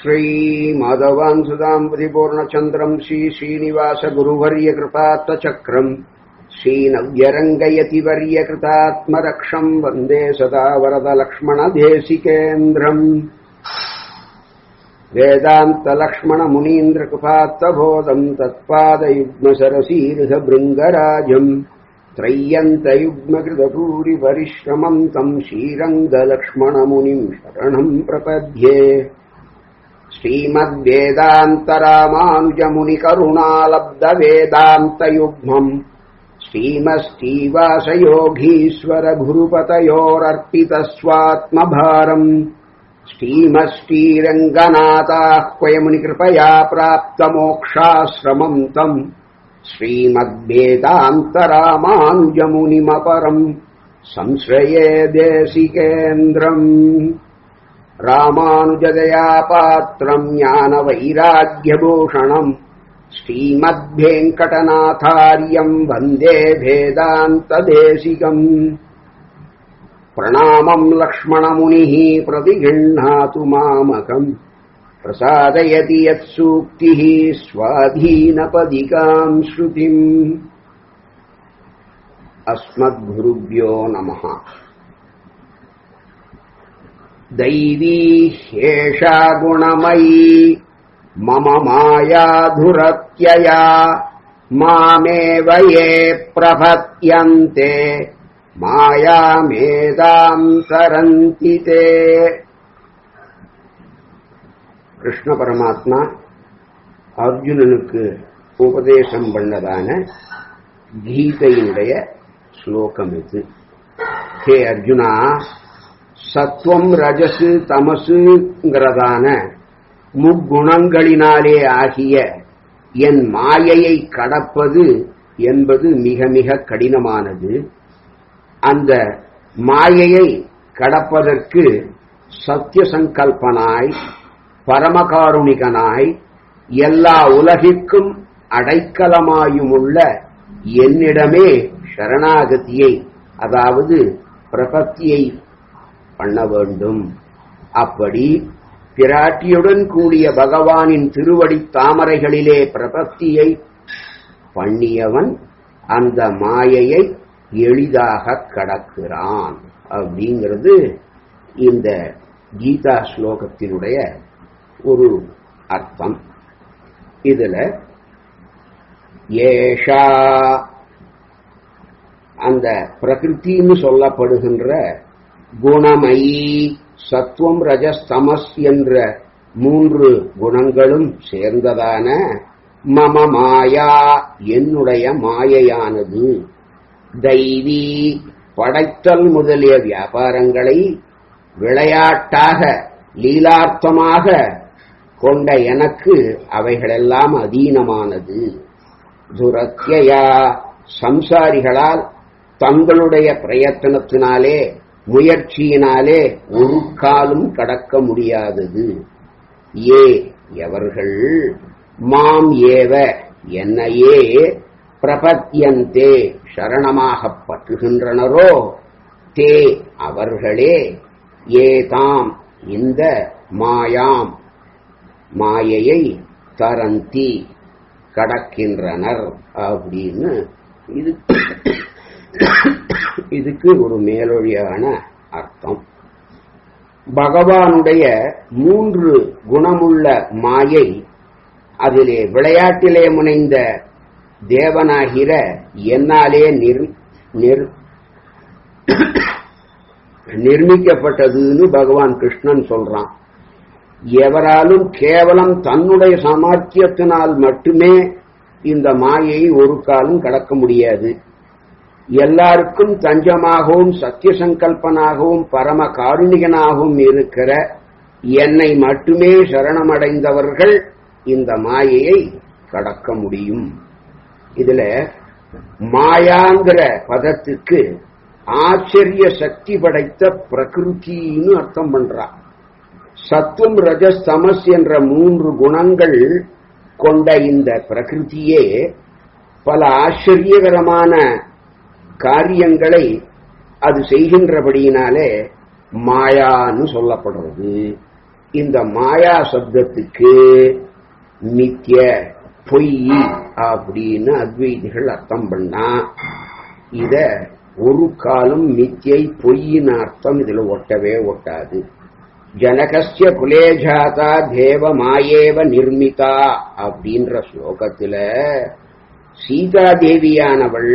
श्रीमाधवान् सुदाम्बुधिपूर्णचन्द्रम् श्रीश्रीनिवासगुरुवर्यकृपात्तचक्रम् श्रीनव्यरङ्गयतिवर्यकृतात्मरक्षम् वन्दे सदा वरदलक्ष्मणदेशिकेन्द्रम् वेदान्तलक्ष्मणमुनीन्द्रकृपात्तबोधम् तत्पादयुग्मसरसीर्हभृङ्गराजम् त्रय्यन्तयुग्मकृतभूरिपरिश्रमम् तम् श्रीरङ्गलक्ष्मणमुनिम् शरणम् प्रपद्ये श्रीमद्वेदान्तरामानुजमुनिकरुणालब्धवेदान्तयुग्मम् श्रीमश्रीवासयोगीश्वरगुरुपतयोरर्पितस्वात्मभारम् श्रीमश्रीरङ्गनाथाह्वयमुनिकृपया प्राप्तमोक्षाश्रमम् तम् श्रीमद्वेदान्तरामानुजमुनिमपरम् संश्रये देशिकेन्द्रम् रामानुजदयापात्रम् ज्ञानवैराग्यभूषणम् श्रीमद्वेङ्कटनाथार्यम् वन्दे भेदान्तदेशिकम् प्रणामम् लक्ष्मणमुनिः प्रतिगृह्णातु मामकम् प्रसादयति यत्सूक्तिः स्वाधीनपदिकाम् श्रुतिम् अस्मद्गुरुभ्यो नमः दैवी ह्येषा गुणमयी मम मायाधुरत्यया मामेव ये प्रपद्यन्ते மாயாமேதாம் சரந்தி தே கிருஷ்ண பரமாத்மா அர்ஜுனனுக்கு உபதேசம் பண்ணதான கீதையினுடைய ஸ்லோகம் இது ஹே அர்ஜுனா சத்வம் ரஜசு தமசுங்கிறதான முக்குணங்களினாலே ஆகிய என் மாயையை கடப்பது என்பது மிக மிக கடினமானது அந்த மாயையை கடப்பதற்கு சத்திய சங்கல்பனாய் பரமகாருணிகனாய் எல்லா உலகிற்கும் அடைக்கலமாயுமுள்ள என்னிடமே சரணாகதியை அதாவது பிரபத்தியை பண்ண வேண்டும் அப்படி பிராட்டியுடன் கூடிய பகவானின் திருவடி தாமரைகளிலே பிரபத்தியை பண்ணியவன் அந்த மாயையை எளிதாக கடக்கிறான் அப்படிங்கிறது இந்த கீதா ஸ்லோகத்தினுடைய ஒரு அர்த்தம் இதுல ஏஷா அந்த பிரகிருத்தின்னு சொல்லப்படுகின்ற குணமயி சத்துவம் ரஜஸ்தமஸ் என்ற மூன்று குணங்களும் சேர்ந்ததான மம மாயா என்னுடைய மாயையானது தெய்வீ படைத்தல் முதலிய வியாபாரங்களை விளையாட்டாக லீலார்த்தமாக கொண்ட எனக்கு அவைகளெல்லாம் அதீனமானது துரத்தியா சம்சாரிகளால் தங்களுடைய பிரயத்தனத்தினாலே முயற்சியினாலே ஒரு காலும் கடக்க முடியாதது ஏ எவர்கள் மாம் ஏவ என்னையே பிரபத்தியந்தே சரணமாகப் பற்றுகின்றனரோ தே அவர்களே ஏதாம் இந்த மாயாம் மாயையை தரந்தி கடக்கின்றனர் அப்படின்னு இது இதுக்கு ஒரு மேலொழியான அர்த்தம் பகவானுடைய மூன்று குணமுள்ள மாயை அதிலே விளையாட்டிலே முனைந்த தேவனாகிற என்னாலே நிர் நிர்மிக்கப்பட்டதுன்னு பகவான் கிருஷ்ணன் சொல்றான் எவராலும் கேவலம் தன்னுடைய சாமர்த்தியத்தினால் மட்டுமே இந்த மாயை ஒரு காலம் கடக்க முடியாது எல்லாருக்கும் தஞ்சமாகவும் சத்திய சங்கல்பனாகவும் பரம காருணிகனாகவும் இருக்கிற என்னை மட்டுமே சரணமடைந்தவர்கள் இந்த மாயையை கடக்க முடியும் இதுல மாயாங்கிற பதத்துக்கு ஆச்சரிய சக்தி படைத்த பிரகிருத்தின்னு அர்த்தம் பண்றா சத்துவம் ரஜஸ் தமஸ் என்ற மூன்று குணங்கள் கொண்ட இந்த பிரகிருதியே பல ஆச்சரியகரமான காரியங்களை அது செய்கின்றபடியினாலே மாயான்னு சொல்லப்படுறது இந்த மாயா சப்தத்துக்கு மித்திய பொய் அப்படின்னு அத்வைதிகள் அர்த்தம் பண்ணா இத ஒரு காலம் மித்தியை பொய்யின் அர்த்தம் இதுல ஒட்டவே ஒட்டாது ஜனகஸ்ய குலே ஜாதா தேவ மாயேவ நிர்மிதா அப்படின்ற ஸ்லோகத்துல சீதா தேவியானவள்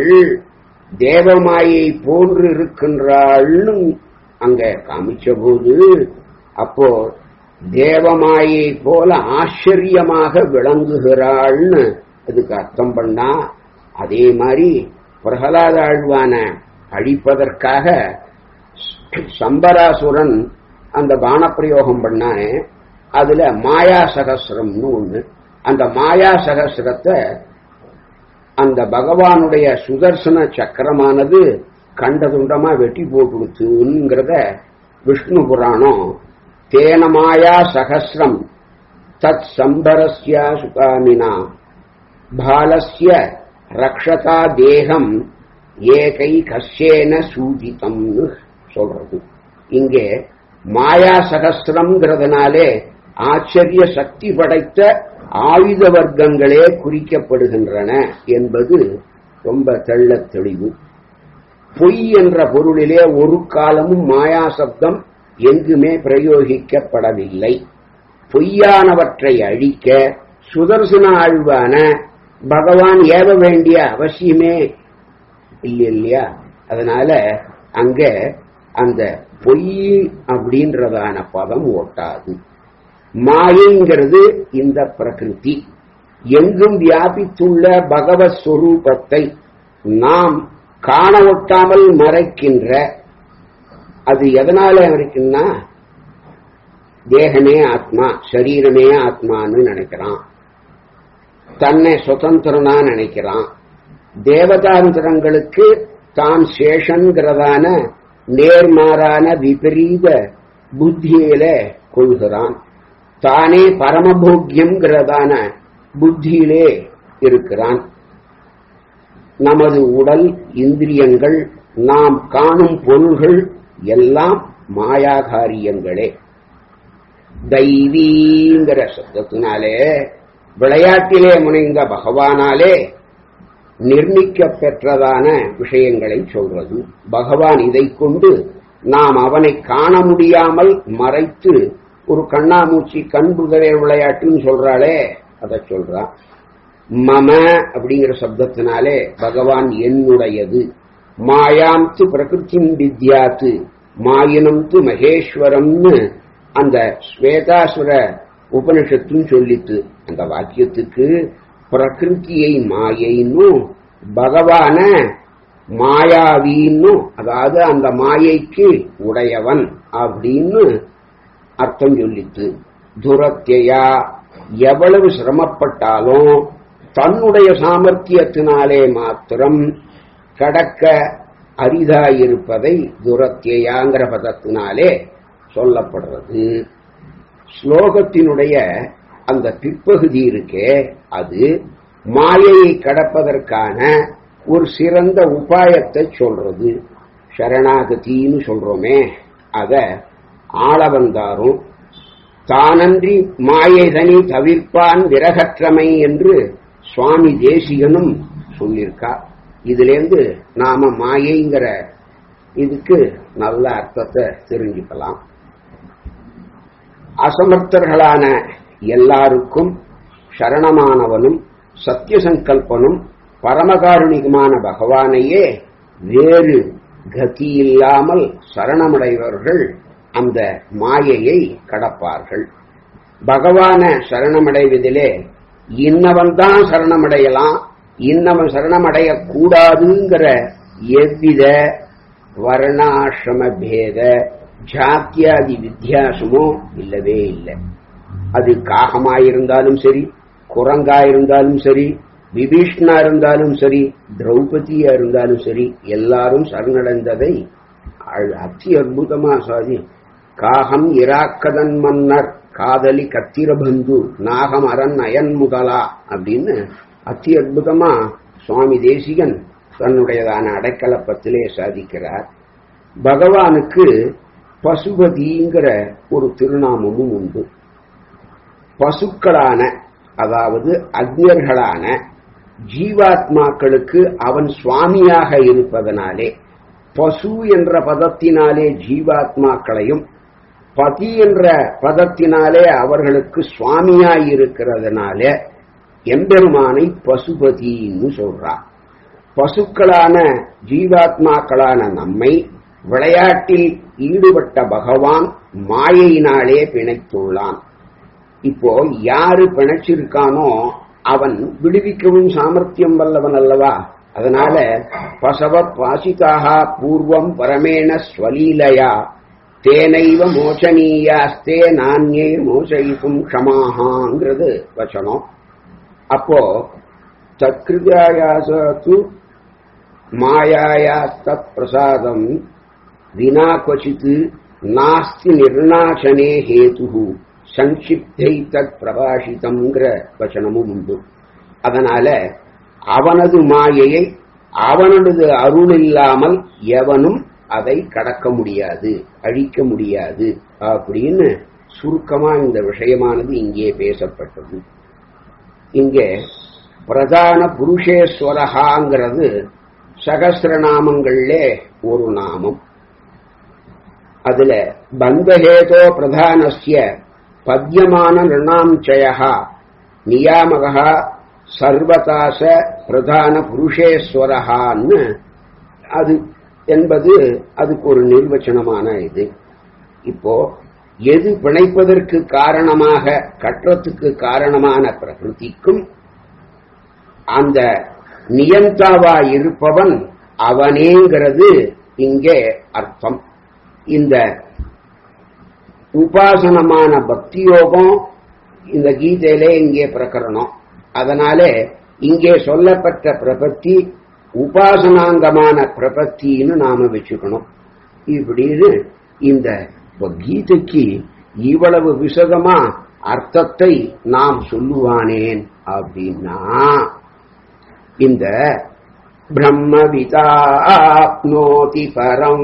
தேவமாயை போன்று இருக்கின்றாள்னு அங்க காமிச்ச போது அப்போ தேவமாயை போல ஆச்சரியமாக விளங்குகிறாள்னு அதுக்கு அர்த்தம் பண்ணா அதே மாதிரி பிரகலாத ஆழ்வான அழிப்பதற்காக சம்பராசுரன் அந்த பானப்பிரயோகம் பண்ணானே அதுல மாயா சகசிரம்னு ஒண்ணு அந்த மாயா சகசிரத்தை அந்த பகவானுடைய சுதர்சன சக்கரமானது கண்டதுண்டமா வெட்டி போட்டுடுத்துங்கிறத விஷ்ணு புராணம் தேன மாயா சகசிரம் தத் சம்பரஸ்யா சுகாமினா பாலஸ்ய ரக்ஷதா தேகம் ஏகை கஷ்யேன சூதிதம்னு சொல்றது இங்கே மாயா சகசிரம்ங்கிறதுனாலே ஆச்சரிய சக்தி படைத்த ஆயுத வர்க்கங்களே குறிக்கப்படுகின்றன என்பது ரொம்ப தெள்ளத் தெளிவு பொய் என்ற பொருளிலே ஒரு காலமும் மாயா சப்தம் எங்குமே பிரயோகிக்கப்படவில்லை பொய்யானவற்றை அழிக்க சுதர்சன ஆழ்வான பகவான் ஏவ வேண்டிய அவசியமே இல்லை இல்லையா அதனால அங்க அந்த பொய் அப்படின்றதான பதம் ஓட்டாது மாயைங்கிறது இந்த பிரகிருதி எங்கும் வியாபித்துள்ள பகவத் ஸ்வரூபத்தை நாம் காண ஒட்டாமல் மறைக்கின்ற அது எதனால இருக்குன்னா தேகமே ஆத்மா சரீரமே ஆத்மான்னு நினைக்கிறான் தன்னை சுதந்திரனா நினைக்கிறான் தேவதாந்திரங்களுக்கு தான் சேஷன்கிறதான நேர்மாறான விபரீத புத்தியில கொள்கிறான் தானே பரமபோக்கியம்ங்கிறதான புத்தியிலே இருக்கிறான் நமது உடல் இந்திரியங்கள் நாம் காணும் பொருள்கள் எல்லாம் மாயாகாரியங்களே தெய்வீங்கிற சப்தத்தினாலே விளையாட்டிலே முனைந்த பகவானாலே நிர்மிக்க பெற்றதான விஷயங்களை சொல்றது பகவான் இதை கொண்டு நாம் அவனை காண முடியாமல் மறைத்து ஒரு கண்ணாமூச்சி கண்புதவே விளையாட்டுன்னு சொல்றாளே அதை சொல்றான் மம அப்படிங்கிற சப்தத்தினாலே பகவான் என்னுடையது மாயாம் து பிரகிருத்திம் வித்யாத்து மாயினம் து மகேஸ்வரம்னு அந்த ஸ்வேதாசுர உபனிஷத்தும் சொல்லித்து அந்த வாக்கியத்துக்கு பிரகிருத்தியை மாயைன்னும் பகவான மாயாவின்னும் அதாவது அந்த மாயைக்கு உடையவன் அப்படின்னு அர்த்தம் சொல்லித்து துரத்தியா எவ்வளவு சிரமப்பட்டாலும் தன்னுடைய சாமர்த்தியத்தினாலே மாத்திரம் கடக்க அரிதாயிருப்பதை துரத்தியாங்கிற பதத்தினாலே சொல்லப்படுறது ஸ்லோகத்தினுடைய அந்த பிற்பகுதி இருக்கே அது மாயையை கடப்பதற்கான ஒரு சிறந்த உபாயத்தை சொல்றது சரணாகதின்னு சொல்றோமே அத ஆளவந்தாரும் தானன்றி மாயைதனி தவிர்ப்பான் விரகற்றமை என்று சுவாமி தேசிகனும் சொல்லியிருக்கா இதிலேருந்து நாம மாயைங்கிற இதுக்கு நல்ல அர்த்தத்தை தெரிஞ்சுக்கலாம் அசமர்த்தர்களான எல்லாருக்கும் சரணமானவனும் சத்திய சங்கல்பனும் பரமகாருணிகமான பகவானையே வேறு கதி இல்லாமல் சரணமடைவர்கள் அந்த மாயையை கடப்பார்கள் பகவான சரணமடைவதிலே இன்னவன் தான் சரணமடையலாம் இன்னவன் சரணமடைய கூடாதுங்கிற எவ்வித வர்ணாசிரம பேத ஜாத்தியாதி வித்தியாசமோ இல்லவே இல்லை அது காகமாயிருந்தாலும் சரி குரங்காயிருந்தாலும் சரி விபீஷ்ணா இருந்தாலும் சரி திரௌபதியா இருந்தாலும் சரி எல்லாரும் சரணடைந்ததை அத்தி அற்புதமா சாதி காகம் இராக்கதன் மன்னர் காதலி கத்திரபந்து நாகம் அரண் அயன் முதலா அப்படின்னு அத்தி அற்புதமா சுவாமி தேசிகன் தன்னுடையதான அடைக்கலப்பத்திலே சாதிக்கிறார் பகவானுக்கு பசுபதிங்கிற ஒரு திருநாமமும் உண்டு பசுக்களான அதாவது அக்ஞர்களான ஜீவாத்மாக்களுக்கு அவன் சுவாமியாக இருப்பதனாலே பசு என்ற பதத்தினாலே ஜீவாத்மாக்களையும் பதி என்ற பதத்தினாலே அவர்களுக்கு சுவாமியாய் இருக்கிறதுனால எம்பெருமானை பசுபதின்னு சொல்றார் பசுக்களான ஜீவாத்மாக்களான நம்மை விளையாட்டில் ஈடுபட்ட பகவான் மாயையினாலே பிணைத்துள்ளான் இப்போ யாரு பிணைச்சிருக்கானோ அவன் விடுவிக்கவும் சாமர்த்தியம் வல்லவன் அல்லவா அதனால பசவ பாசிதாக பூர்வம் பரமேண ஸ்வலீலையா தேனைவ மோசனீயாஸ்தே நானியே மோசயிக்கும் க்ஷமாகாங்கிறது வச்சனம் அப்போ தத்கிருதாயாசு மாயாயாஸ்தத் பிரசாதம் வினா கொச்சித் நாஸ்தி நிர்ணாசனே ஹேது சங்கிப்தை தத் பிரபாஷிதம்ங்கிற வச்சனமும் உண்டு அதனால அவனது மாயையை அவனது அருள் இல்லாமல் எவனும் அதை கடக்க முடியாது அழிக்க முடியாது அப்படின்னு சுருக்கமா இந்த விஷயமானது இங்கே பேசப்பட்டது இங்கே பிரதான புருஷேஸ்வரகாங்கிறது சகசிரநாமங்கள்லே ஒரு நாமம் அதுல பந்தஹேதோ பிரதானஸ்ய பத்யமான நிருணாஞ்சய நியாமகா சர்வதாச பிரதான புருஷேஸ்வரகான்னு அது என்பது அதுக்கு ஒரு நிர்வச்சனமான இது இப்போ எது பிணைப்பதற்கு காரணமாக கற்றத்துக்கு காரணமான பிரகிருதிக்கும் அந்த நியந்தாவா இருப்பவன் அவனேங்கிறது இங்கே அர்த்தம் இந்த உபாசனமான பக்தி யோகம் இந்த கீதையிலே இங்கே பிரகரணம் அதனாலே இங்கே சொல்லப்பட்ட பிரபத்தி உபாசனாங்கமான பிரபத்தின்னு நாம வச்சுக்கணும் இப்படின்னு இந்த கீதைக்கு இவ்வளவு விசதமா அர்த்தத்தை நாம் சொல்லுவானேன் அப்படின்னா இந்த பிரம்மவிதாப்னோதி பரம்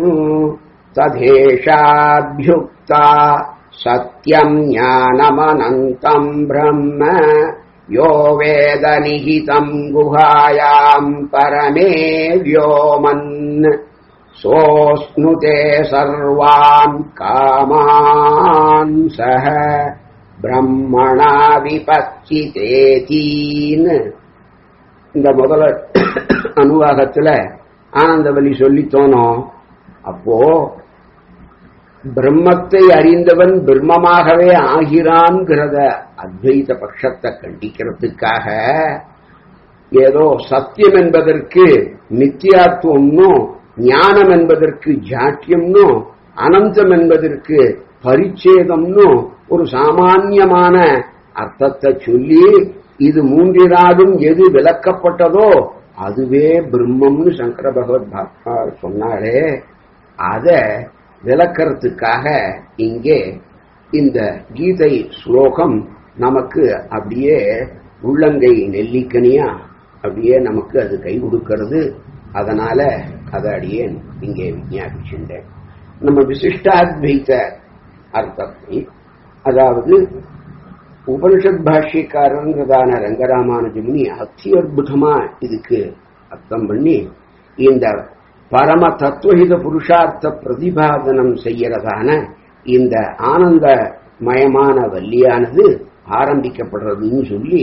ததேஷாபியுக்தா சத்யம் ஞானமனந்தம் பிரம்ம யோ வேத நிகிதம் குஹாயாம் பரமே வியோமன் சோஸ்னுதே சர்வான் காமான் சஹ பிரம்மணா விபச்சிதேதீன்னு இந்த முதல அனுவாகத்துல ஆனந்தவலி சொல்லித்தோனோம் அப்போ பிரம்மத்தை அறிந்தவன் பிரம்மமாகவே ஆகிறான்கிறத அத்வைத பட்சத்தை கண்டிக்கிறதுக்காக ஏதோ சத்தியம் என்பதற்கு நித்தியாத்துவம்னும் ஞானம் என்பதற்கு ஜாட்டியம்னும் அனந்தம் என்பதற்கு பரிச்சேதம்னு ஒரு சாமான்யமான அர்த்தத்தை சொல்லி இது மூன்றினாலும் எது விளக்கப்பட்டதோ அதுவே பிரம்மம்னு சங்கர பகவத் பாக்தார் சொன்னாரே அத விளக்கறதுக்காக இங்கே இந்த கீதை ஸ்லோகம் நமக்கு அப்படியே உள்ளங்கை நெல்லிக்கனியா அப்படியே நமக்கு அது கை கொடுக்கிறது அதனால அதை அடியே இங்கே விஞ்ஞாபிச்சுட்டேன் நம்ம விசிஷ்டாத்வைத்த அர்த்தத்தை அதாவது உபனிஷத் பாஷ்யக்காரங்கிறதான ரங்கராமானுஜமுனி அத்தி அற்புதமா இதுக்கு அர்த்தம் பண்ணி இந்த பரம தத்துவஹித புருஷார்த்த பிரதிபாதனம் செய்யறதான இந்த ஆனந்தமயமான வள்ளியானது ஆரம்பிக்கப்படுறதுன்னு சொல்லி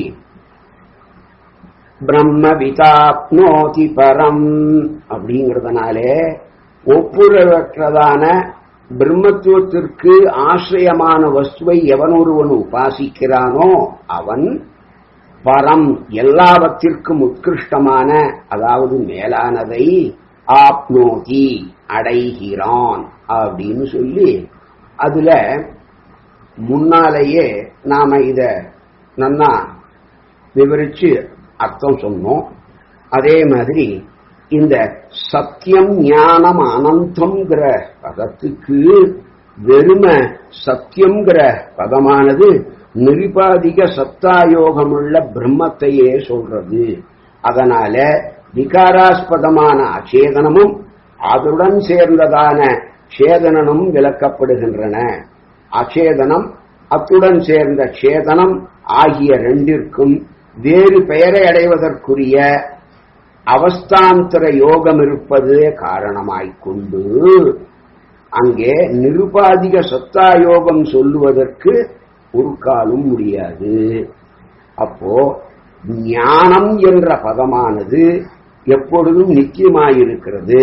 பிரம்ம விதாப்னோதி பரம் அப்படிங்கிறதுனாலே ஒப்புரவற்றதான பிரம்மத்துவத்திற்கு ஆசிரியமான வஸ்துவை எவனொருவன் உபாசிக்கிறானோ அவன் பரம் எல்லாவற்றிற்கும் உத்கிருஷ்டமான அதாவது மேலானதை ஆப்னோதி அடைகிறான் அப்படின்னு சொல்லி அதுல முன்னாலேயே நாம இத நன்னா விவரிச்சு அர்த்தம் சொன்னோம் அதே மாதிரி இந்த சத்தியம் ஞானம் அனந்தம்ங்கிற பதத்துக்கு வெறும சத்தியம்ங்கிற பதமானது நிருபாதிக சத்தாயோகமுள்ள பிரம்மத்தையே சொல்றது அதனால விகாராஸ்பதமான அச்சேதனமும் அதுடன் சேர்ந்ததான சேதனனும் விளக்கப்படுகின்றன அச்சேதனம் அத்துடன் சேர்ந்த சேதனம் ஆகிய ரெண்டிற்கும் வேறு பெயரை அடைவதற்குரிய அவஸ்தாந்தர யோகம் இருப்பது காரணமாய்க் கொண்டு அங்கே நிருபாதிக சத்தா யோகம் சொல்லுவதற்கு ஒரு காலும் முடியாது அப்போ ஞானம் என்ற பதமானது எப்பொழுதும் நித்தியமாயிருக்கிறது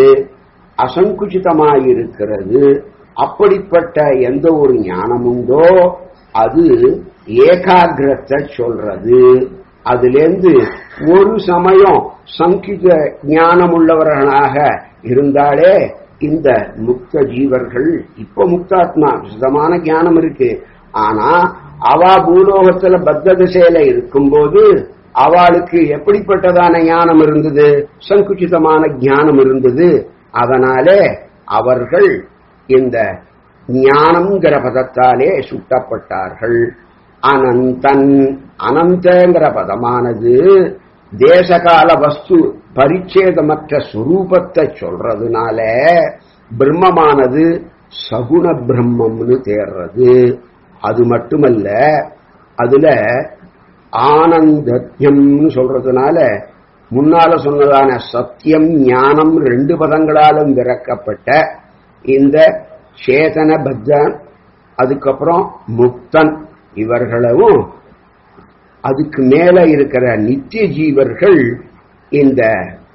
அசங்குச்சிதமாயிருக்கிறது அப்படிப்பட்ட எந்த ஒரு ஞானமுண்டோ அது ஏகாகிரத்தை சொல்றது அதிலிருந்து ஒரு சமயம் சங்கித ஞானம் உள்ளவர்களாக இருந்தாலே இந்த முக்த ஜீவர்கள் இப்ப முக்தாத்மா சுதமான ஞானம் இருக்கு ஆனா அவா பூலோகத்துல பத்த திசையில இருக்கும்போது அவளுக்கு எப்படிப்பட்டதான ஞானம் இருந்தது சங்குச்சிதமான ஞானம் இருந்தது அதனாலே அவர்கள் இந்த ஞானம்ங்கிற பதத்தாலே சுட்டப்பட்டார்கள் அனந்தன் அனந்தங்கிற பதமானது தேசகால வஸ்து பரிச்சேதமற்ற சுரூபத்தை சொல்றதுனால பிரம்மமானது சகுண பிரம்மம்னு தேர்றது அது மட்டுமல்ல அதுல ஆனந்தத்யம்னு சொல்றதுனால முன்னால சொன்னதான சத்தியம் ஞானம் ரெண்டு பதங்களாலும் விறக்கப்பட்ட இந்த சேதன பத்தன் அதுக்கப்புறம் முக்தன் இவர்களும் அதுக்கு மேல இருக்கிற நித்திய ஜீவர்கள் இந்த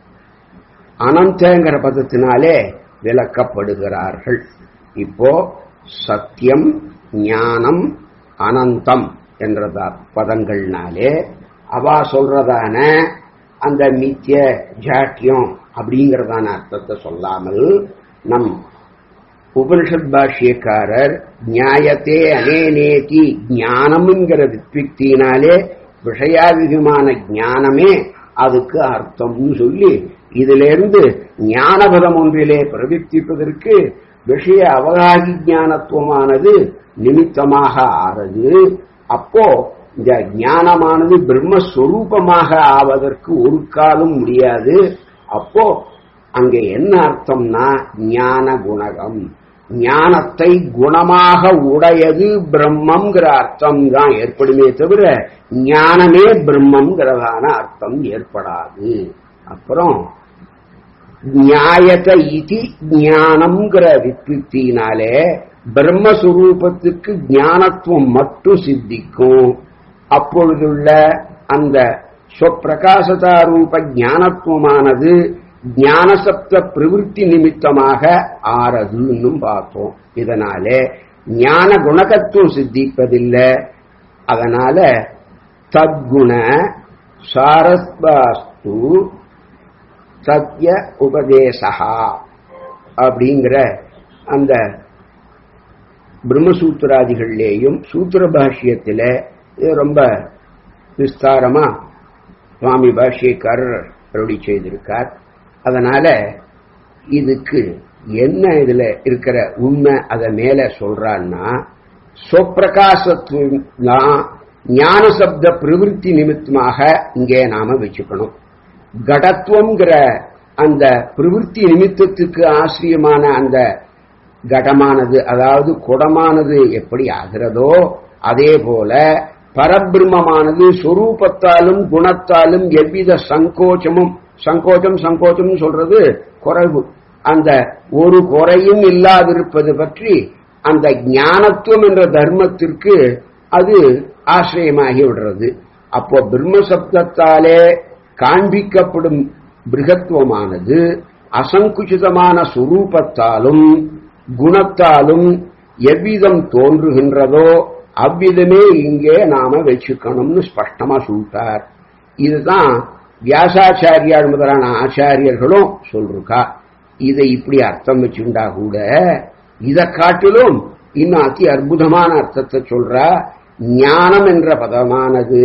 அனந்தங்கிற பதத்தினாலே விளக்கப்படுகிறார்கள் இப்போ சத்தியம் ஞானம் அனந்தம் என்ற பதங்கள்னாலே அவா சொல்றதான அந்த நித்திய ஜாட்டியம் அப்படிங்கறதான அர்த்தத்தை சொல்லாமல் நம் உபனிஷத் பாஷ்யக்காரர் நியாயத்தே அனேனேதி ஞானம்ங்கிற வித்விக்தியினாலே விஷயாவிகமான ஞானமே அதுக்கு அர்த்தம்னு சொல்லி இதிலிருந்து ஞானபதம் ஒன்றிலே பிரவித்திப்பதற்கு விஷய அவகாகி ஞானத்துவமானது நிமித்தமாக ஆறது அப்போ இந்த ஞானமானது பிரம்மஸ்வரூபமாக ஆவதற்கு ஒரு காலம் முடியாது அப்போ அங்கே என்ன அர்த்தம்னா ஞான குணகம் ஞானத்தை குணமாக உடையது பிரம்மம்ங்கிற அர்த்தம் தான் ஏற்படுமே தவிர ஞானமே பிரம்மம்ங்கிறதான அர்த்தம் ஏற்படாது அப்புறம் நியாயத இதி ஞானம்ங்கிற வித்வித்தினாலே பிரம்மஸ்வரூபத்துக்கு ஞானத்துவம் மட்டும் சித்திக்கும் அப்பொழுதுள்ள அந்த ஸ்வப்பிரகாசதா ரூப ஞானத்துவமானது ஞானசப்த பிரவிற்த்தி நிமித்தமாக ஆறதுன்னு பார்த்தோம் இதனாலே ஞான குணகத்துவம் சித்திப்பதில்லை அதனால தத்குண சாரஸ்வாஸ்து சத்ய உபதேசா அப்படிங்கிற அந்த பிரம்மசூத்திராதிகள்லேயும் சூத்திர பாஷ்யத்தில் இது ரொம்ப விஸ்தாரமா சுவாமி பாஷ்யக்காரர் அருளி செய்திருக்கார் அதனால இதுக்கு என்ன இதுல இருக்கிற உண்மை அதை மேல சொல்றான்னா சொப்பிரகாசத்துவம் தான் ஞான சப்த பிரவிற்த்தி நிமித்தமாக இங்கே நாம வச்சுக்கணும் கடத்துவங்கிற அந்த பிரவிற்த்தி நிமித்தத்துக்கு ஆசிரியமான அந்த கடமானது அதாவது குடமானது எப்படி ஆகிறதோ அதே போல பரபிரம்மமானது சொரூபத்தாலும் குணத்தாலும் எவ்வித சங்கோச்சமும் சங்கோச்சம் சங்கோச்சம் சொல்றது குறைவு அந்த ஒரு குறையும் இல்லாதிருப்பது பற்றி அந்த ஞானத்துவம் என்ற தர்மத்திற்கு அது ஆசிரியமாகி விடுறது அப்போ பிரம்ம சப்தத்தாலே காண்பிக்கப்படும் பிருகத்துவமானது அசங்குச்சிதமான சுரூபத்தாலும் குணத்தாலும் எவ்விதம் தோன்றுகின்றதோ அவ்விதமே இங்கே நாம வச்சுக்கணும்னு ஸ்பஷ்டமா சொல்லிட்டார் இதுதான் வியாசாச்சாரியார் முதலான ஆச்சாரியர்களும் சொல்றா இதை இப்படி அர்த்தம் வச்சுண்டா கூட இதை காட்டிலும் இன்னும் அதி அற்புதமான அர்த்தத்தை சொல்றா ஞானம் என்ற பதமானது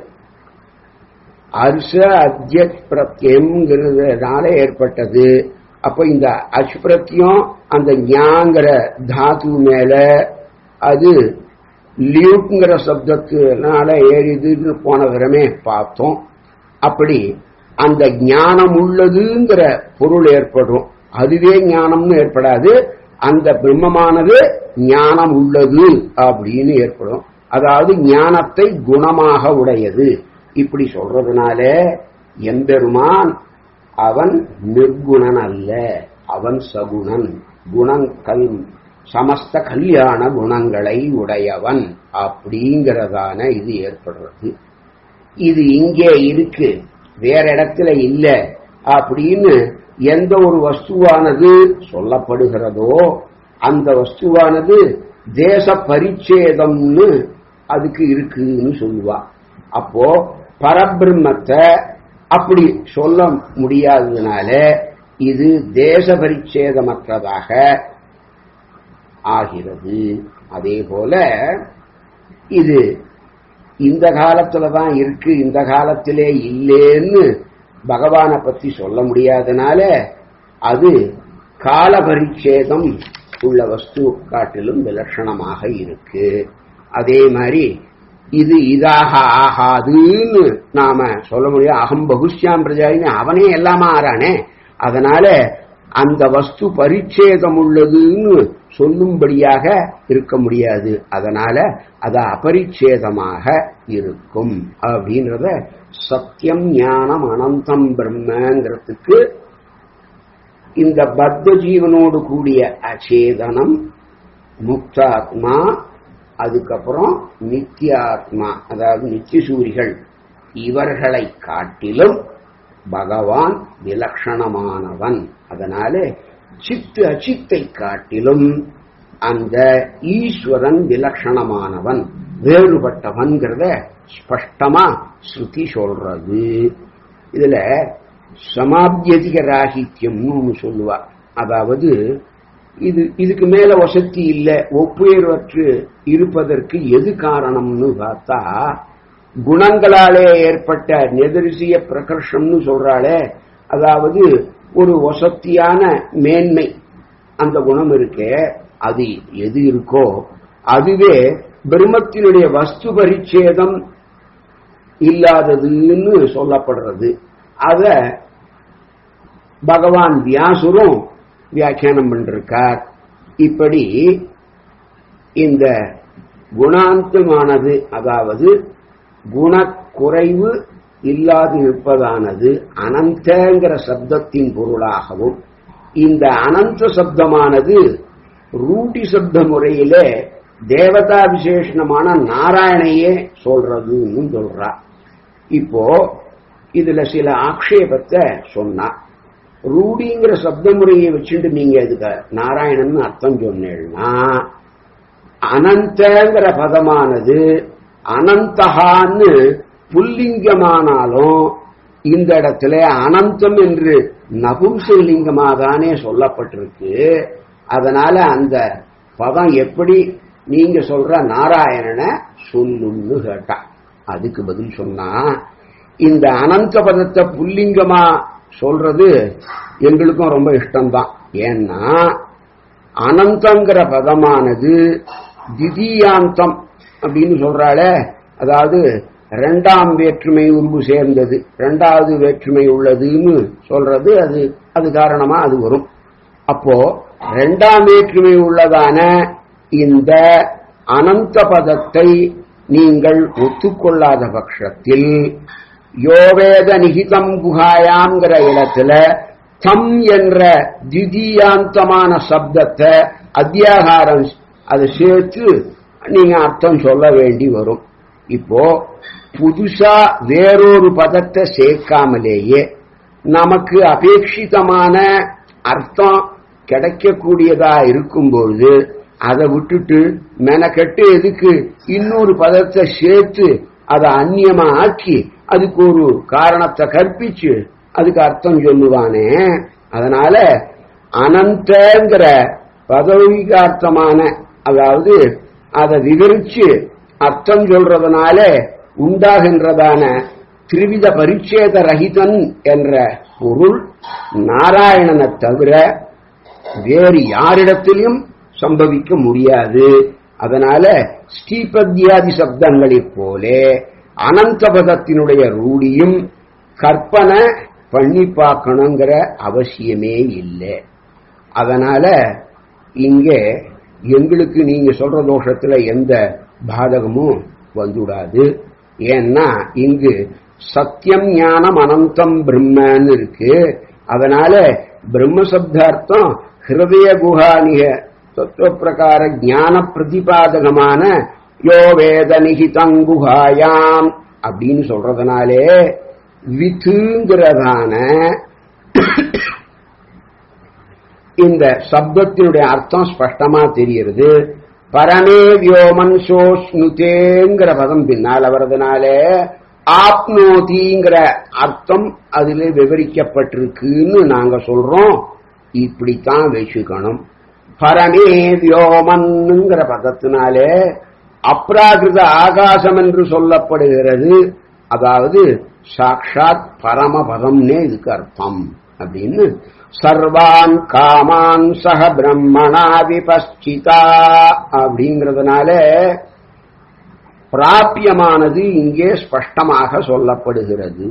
அர்ஷ அத்தியத் பிரத்யம்ங்கிறதுனால ஏற்பட்டது அப்ப இந்த அஸ்பிரத்தியம் அந்த ஞாங்கிற தாத்து மேல அது லியூட்ங்கிற சப்தத்தினால ஏறிதுன்னு போன விரமே பார்த்தோம் அப்படி அந்த ஞானம் உள்ளதுங்கிற பொருள் ஏற்படும் அதுவே ஞானம்னு ஏற்படாது அந்த பிரம்மமானது ஞானம் உள்ளது அப்படின்னு ஏற்படும் அதாவது ஞானத்தை குணமாக உடையது இப்படி சொல்றதுனால எம்பெருமான் அவன் நிர்குணன் அல்ல அவன் சகுணன் குணங்கள் சமஸ்த கல்யாண குணங்களை உடையவன் அப்படிங்கிறதான இது ஏற்படுறது இது இங்கே இருக்கு வேற இடத்துல இல்ல அப்படின்னு எந்த ஒரு வஸ்துவானது சொல்லப்படுகிறதோ அந்த வஸ்துவானது தேச பரிச்சேதம்னு அதுக்கு இருக்குன்னு சொல்லுவா அப்போ பரபிரம்மத்தை அப்படி சொல்ல முடியாததுனால இது தேச பரிச்சேதமற்றதாக ஆகிறது அதே போல இது இந்த காலத்துல தான் இருக்கு இந்த காலத்திலே இல்லேன்னு பகவானை பத்தி சொல்ல முடியாதனால அது கால பரிச்சேதம் உள்ள வஸ்து காட்டிலும் விலட்சணமாக இருக்கு அதே மாதிரி இது இதாக ஆகாதுன்னு நாம சொல்ல முடியும் அகம் பகுஷ்யாம் பிரஜாயின்னு அவனே எல்லாமா ஆறானே அதனால அந்த வஸ்து பரிச்சேதம் உள்ளதுன்னு சொல்லும்படியாக இருக்க முடியாது அதனால அது அபரிச்சேதமாக இருக்கும் அப்படின்றத சத்தியம் ஞானம் அனந்தம் பிரம்மங்கிறதுக்கு இந்த பத்த ஜீவனோடு கூடிய அச்சேதனம் முக்தாத்மா அதுக்கப்புறம் நித்தியாத்மா அதாவது நித்தியசூரிகள் இவர்களை காட்டிலும் பகவான் விலட்சணமானவன் அதனால சித்து அச்சித்தை காட்டிலும் அந்த ஈஸ்வரன் விலட்சணமானவன் வேறுபட்டவன்கிறத ஸ்பஷ்டமா ஸ்ருதி சொல்றது இதுல சமாபியதிக ராகித்யம்னு ஒண்ணு சொல்லுவா அதாவது இது இதுக்கு மேல வசதி இல்ல ஒப்புயர்வற்று இருப்பதற்கு எது காரணம்னு பார்த்தா குணங்களாலே ஏற்பட்ட நெதரிசிய பிரகர்ஷம்னு சொல்றாளே அதாவது ஒரு வசத்தியான மேன்மை அந்த குணம் இருக்கே அது எது இருக்கோ அதுவே பிரம்மத்தினுடைய வஸ்து பரிச்சேதம் இல்லாததுன்னு சொல்லப்படுறது அத பகவான் வியாசுரும் வியாக்கியானம் பண்ணிருக்கார் இப்படி இந்த குணாந்தமானது அதாவது குணக்குறைவு இல்லாது இருப்பதானது அனந்தங்கிற சப்தத்தின் பொருளாகவும் இந்த அனந்த சப்தமானது ரூட்டி சப்த முறையிலே தேவதா விசேஷணமான நாராயணையே சொல்றதுன்னு சொல்றா இப்போ இதுல சில ஆக்ஷேபத்தை சொன்னா ரூடிங்கிற சப்த முறையை வச்சுட்டு நீங்க இதுக்கு நாராயணன் அர்த்தம் சொன்னேன்னா அனந்தங்கிற பதமானது அனந்தகான்னு புல்லிங்கமானாலும் இந்த இடத்துல அனந்தம் என்று நபும்சலிங்கமாதானே சொல்லப்பட்டிருக்கு அதனால அந்த பதம் எப்படி நீங்க சொல்ற நாராயணனை சொல்லுன்னு கேட்டா அதுக்கு பதில் சொன்னா இந்த அனந்த பதத்தை புல்லிங்கமா சொல்றது எங்களுக்கும் ரொம்ப இஷ்டம்தான் ஏன்னா அனந்தங்கிற பதமானது திதியாந்தம் அப்படின்னு சொல்றாளே அதாவது ரெண்டாம் வேற்றுமை உருவு சேர்ந்தது ரெண்டாவது வேற்றுமை உள்ளதுன்னு சொல்றது அது அது காரணமா அது வரும் அப்போ ரெண்டாம் வேற்றுமை உள்ளதான இந்த அனந்த பதத்தை நீங்கள் ஒத்துக்கொள்ளாத பட்சத்தில் யோவேத நிகிதம் குகாயாங்கிற இடத்துல தம் என்ற திதியாந்தமான சப்தத்தை அத்தியாகாரம் அதை சேர்த்து நீங்க அர்த்தம் சொல்ல வேண்டி வரும் இப்போ புதுசா வேறொரு பதத்தை சேர்க்காமலேயே நமக்கு அபேட்சிதமான அர்த்தம் கிடைக்கக்கூடியதா இருக்கும்பொழுது அதை விட்டுட்டு மெனக்கெட்டு எதுக்கு இன்னொரு பதத்தை சேர்த்து அதை அந்நியமா ஆக்கி அதுக்கு ஒரு காரணத்தை கற்பிச்சு அதுக்கு அர்த்தம் சொல்லுவானே அதனால அனந்தங்கிற பதவிகார்த்தமான அதாவது அதை விவரிச்சு அர்த்தம் சொல்றதுனால உண்டாகின்றதான திரிவித பரிச்சேத ரஹிதன் என்ற பொருள் நாராயணனை தவிர வேறு யாரிடத்திலும் சம்பவிக்க முடியாது அதனால ஸ்ரீபத்யாதி சப்தங்களைப் போலே அனந்த பதத்தினுடைய ரூடியும் கற்பனை பண்ணி பார்க்கணுங்கிற அவசியமே இல்லை அதனால இங்கே எங்களுக்கு நீங்க சொல்ற தோஷத்துல எந்த பாதகமும் வந்துடாது ஏன்னா இங்கு சத்தியம் ஞானம் அனந்தம் பிரம்மன்னு இருக்கு அதனால பிரம்ம சப்தார்த்தம் ஹிருதய குஹானிக தத்துவ பிரகார ஞான பிரதிபாதகமான யோ வேத நிகிதங்குஹாயாம் அப்படின்னு சொல்றதுனாலே வித்துங்கிறதான இந்த சப்தத்தினுடைய அர்த்தம் ஸ்பஷ்டமா தெரிகிறது பரமே வியோமன் சோஷ்ணுதேங்கிற பதம் பின்னால் வர்றதுனாலே ஆப்னோதிங்கிற அர்த்தம் அதுல விவரிக்கப்பட்டிருக்குன்னு நாங்க சொல்றோம் இப்படித்தான் வச்சுக்கணும் பரமே வியோமன்ங்கிற பதத்தினாலே அப்ராகிருத ஆகாசம் என்று சொல்லப்படுகிறது அதாவது சாட்சாத் பரமபதம்னே இதுக்கு அர்த்தம் அப்படின்னு சர்வான் காமான் சக பிரம்மணா விபஸ்சிதா அப்படிங்கிறதுனால பிராபியமானது இங்கே ஸ்பஷ்டமாக சொல்லப்படுகிறது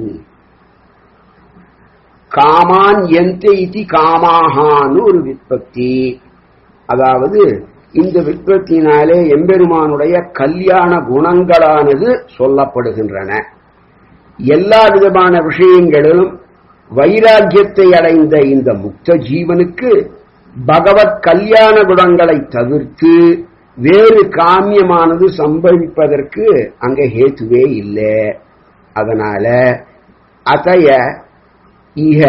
காமான் எந்த இதி காமாகான்னு ஒரு விற்பத்தி அதாவது இந்த விற்பத்தினாலே எம்பெருமானுடைய கல்யாண குணங்களானது சொல்லப்படுகின்றன எல்லா விதமான விஷயங்களிலும் வைராக்கியத்தை அடைந்த இந்த முக்த ஜீவனுக்கு பகவத் கல்யாண குணங்களை தவிர்த்து வேறு காமியமானது சம்பவிப்பதற்கு அங்க ஹேத்துவே இல்லை அதனால அதைய இக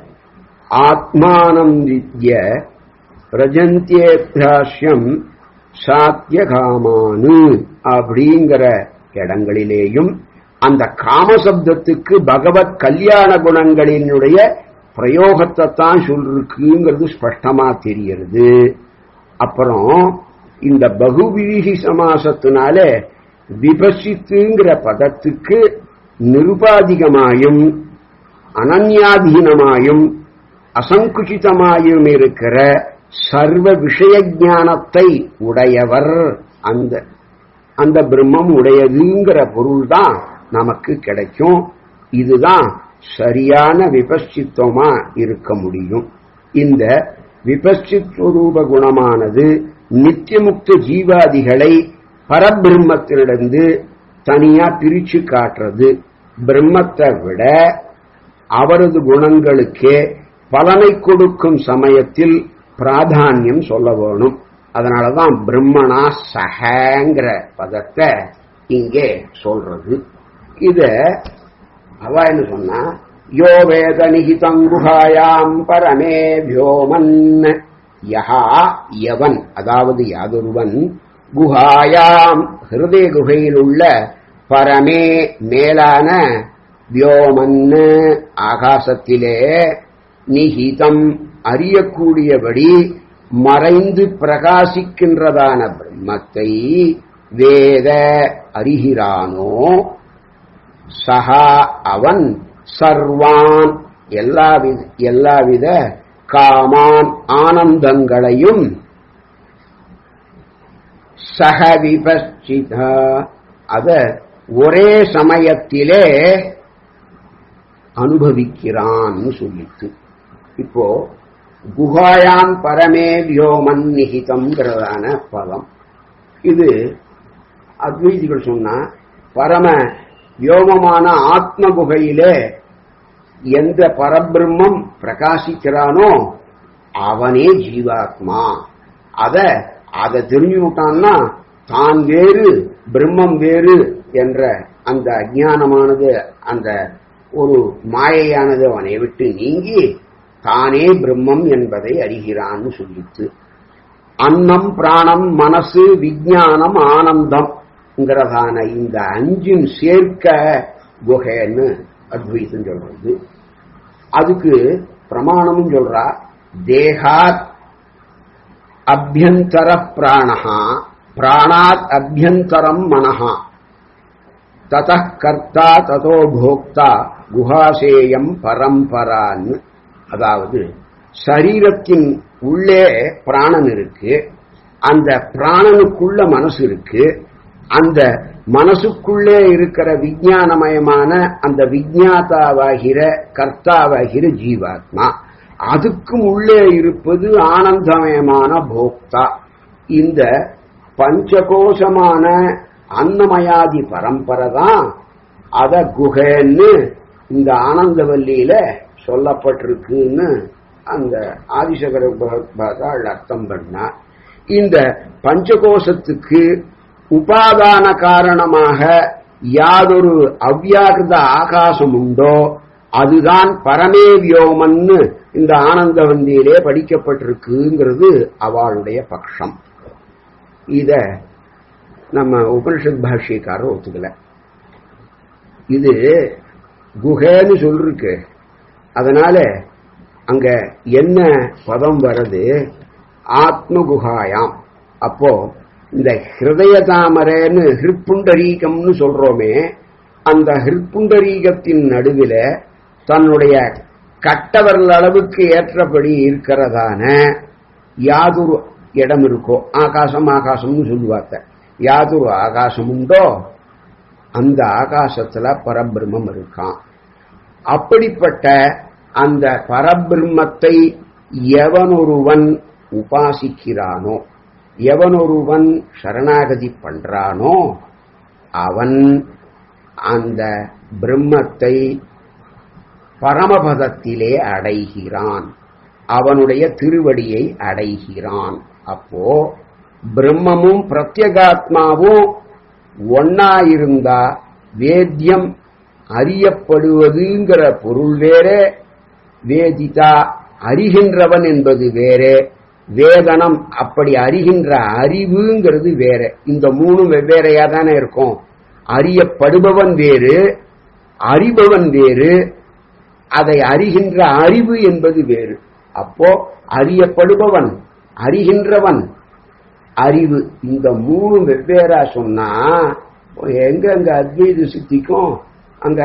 ஆத்மானம் வித்ய பிரஜந்தியேபிராஷ்யம் சாத்தியகாமானு அப்படிங்கிற இடங்களிலேயும் அந்த காமசப்தத்துக்கு பகவத் கல்யாண குணங்களினுடைய பிரயோகத்தை தான் சொல்லிருக்குங்கிறது ஸ்பஷ்டமா தெரிகிறது அப்புறம் இந்த பகுவிரிகி சமாசத்தினால விபசித்துங்கிற பதத்துக்கு நிருபாதிகமாயும் அனன்யாதீனமாயும் அசங்குச்சிதமாயும் இருக்கிற சர்வ விஷய ஞானத்தை உடையவர் அந்த அந்த பிரம்மம் உடையதுங்கிற பொருள் தான் நமக்கு கிடைக்கும் இதுதான் சரியான விபச்சித்துவமா இருக்க முடியும் இந்த விபச்சித்வரூப குணமானது நித்தியமுக்த ஜீவாதிகளை பரபிரம்மத்திலிருந்து தனியா பிரிச்சு காட்டுறது பிரம்மத்தை விட அவரது குணங்களுக்கே பலனை கொடுக்கும் சமயத்தில் பிராதானியம் சொல்ல வேணும் அதனாலதான் பிரம்மனா சகங்கிற பதத்தை இங்கே சொல்றது இத அவ என்ன சொன்னா யோ வேத நிகிதங்குகாயாம் பரமே வியோமன் யஹா யவன் அதாவது யாதொருவன் குஹாயாம் ஹிருதய குகையில் உள்ள பரமே மேலான வியோமன்னு ஆகாசத்திலே நிகிதம் அறியக்கூடியபடி மறைந்து பிரகாசிக்கின்றதான பிரம்மத்தை வேத அறிகிறானோ சகா அவன் சர்வான் எல்லாவித எல்லாவித காமான் ஆனந்தங்களையும் சகவிபச்சித அத ஒரே சமயத்திலே அனுபவிக்கிறான்னு சொல்லிட்டு இப்போ குஹாயான் பரமே வியோமன் நிகிதம்ங்கிறதான பதம் இது அத்வைதிகள் சொன்னா பரம வியோமமான ஆத்ம குகையிலே எந்த பரபிரம்மம் பிரகாசிக்கிறானோ அவனே ஜீவாத்மா அத அதை தெரிஞ்சுட்டான்னா தான் வேறு பிரம்மம் வேறு என்ற அந்த அஜானமானது அந்த ஒரு மாயையானது அவனை விட்டு நீங்கி தானே பிரம்மம் என்பதை அறிகிறான்னு சொல்லித்து அன்னம் பிராணம் மனசு விஜானம் ஆனந்தம்ங்கிறதான இந்த அஞ்சும் சேர்க்க குகைன்னு அத்வைத்தம் சொல்றது அதுக்கு பிரமாணமும் சொல்றா தேகாத் அபியந்தர பிராணஹா பிராணாத் அபியந்தரம் மனஹா தத கர்த்தா ததோ போக்தா குஹாசேயம் பரம்பரான்னு அதாவது சரீரத்தின் உள்ளே பிராணன் இருக்கு அந்த பிராணனுக்குள்ள மனசு இருக்கு அந்த மனசுக்குள்ளே இருக்கிற விஜயானமயமான அந்த விஜாதாவாகிற கர்த்தாவாகிற ஜீவாத்மா அதுக்கும் உள்ளே இருப்பது ஆனந்தமயமான போக்தா இந்த பஞ்சகோஷமான அன்னமயாதி பரம்பரை தான் அத குகைன்னு இந்த ஆனந்தவல்லியில சொல்லப்பட்டிருக்குன்னு அந்த ஆதிசகர பகவத்பாதாள் அர்த்தம் பண்ணா இந்த பஞ்சகோஷத்துக்கு உபாதான காரணமாக யாதொரு அவ்யாகிருத ஆகாசம் உண்டோ அதுதான் பரமே வியோமன்னு இந்த ஆனந்தவந்தியிலே படிக்கப்பட்டிருக்குங்கிறது அவளுடைய பட்சம் இத நம்ம உபனிஷத் பாஷ்யக்காரர் ஒத்துக்கல இது குகைன்னு சொல்லிருக்கு அதனால அங்க என்ன பதம் வருது ஆத்ம குகாயாம் அப்போ இந்த ஹிருதய தாமரைன்னு ஹிருப்புண்டரீகம்னு சொல்றோமே அந்த ஹிருப்புண்டரீகத்தின் நடுவில தன்னுடைய கட்டவர்கள் அளவுக்கு ஏற்றபடி இருக்கிறதான யாதொரு இடம் இருக்கோ ஆகாசம் ஆகாசம்னு சொல்லுவாத்த யாதொரு ஆகாசம் உண்டோ அந்த ஆகாசத்துல பரபிரம்மம் இருக்கான் அப்படிப்பட்ட அந்த பரபிரம்மத்தை எவனொருவன் உபாசிக்கிறானோ எவனொருவன் சரணாகதி பண்றானோ அவன் அந்த பிரம்மத்தை பரமபதத்திலே அடைகிறான் அவனுடைய திருவடியை அடைகிறான் அப்போ பிரம்மமும் பிரத்யகாத்மாவும் ஒன்னா இருந்தா வேத்தியம் அறியப்படுவதுங்கிற பொருள் வேற வேதிதா அறிகின்றவன் என்பது வேறே வேதனம் அப்படி அறிகின்ற அறிவுங்கிறது வேற இந்த மூணும் வெவ்வேறையா தானே இருக்கும் அறியப்படுபவன் வேறு அறிபவன் வேறு அதை அறிகின்ற அறிவு என்பது வேறு அப்போ அறியப்படுபவன் அறிகின்றவன் அறிவு இந்த மூணு வெவ்வேறா சொன்னா எங்க அங்க அத்வைத சித்திக்கும் அங்க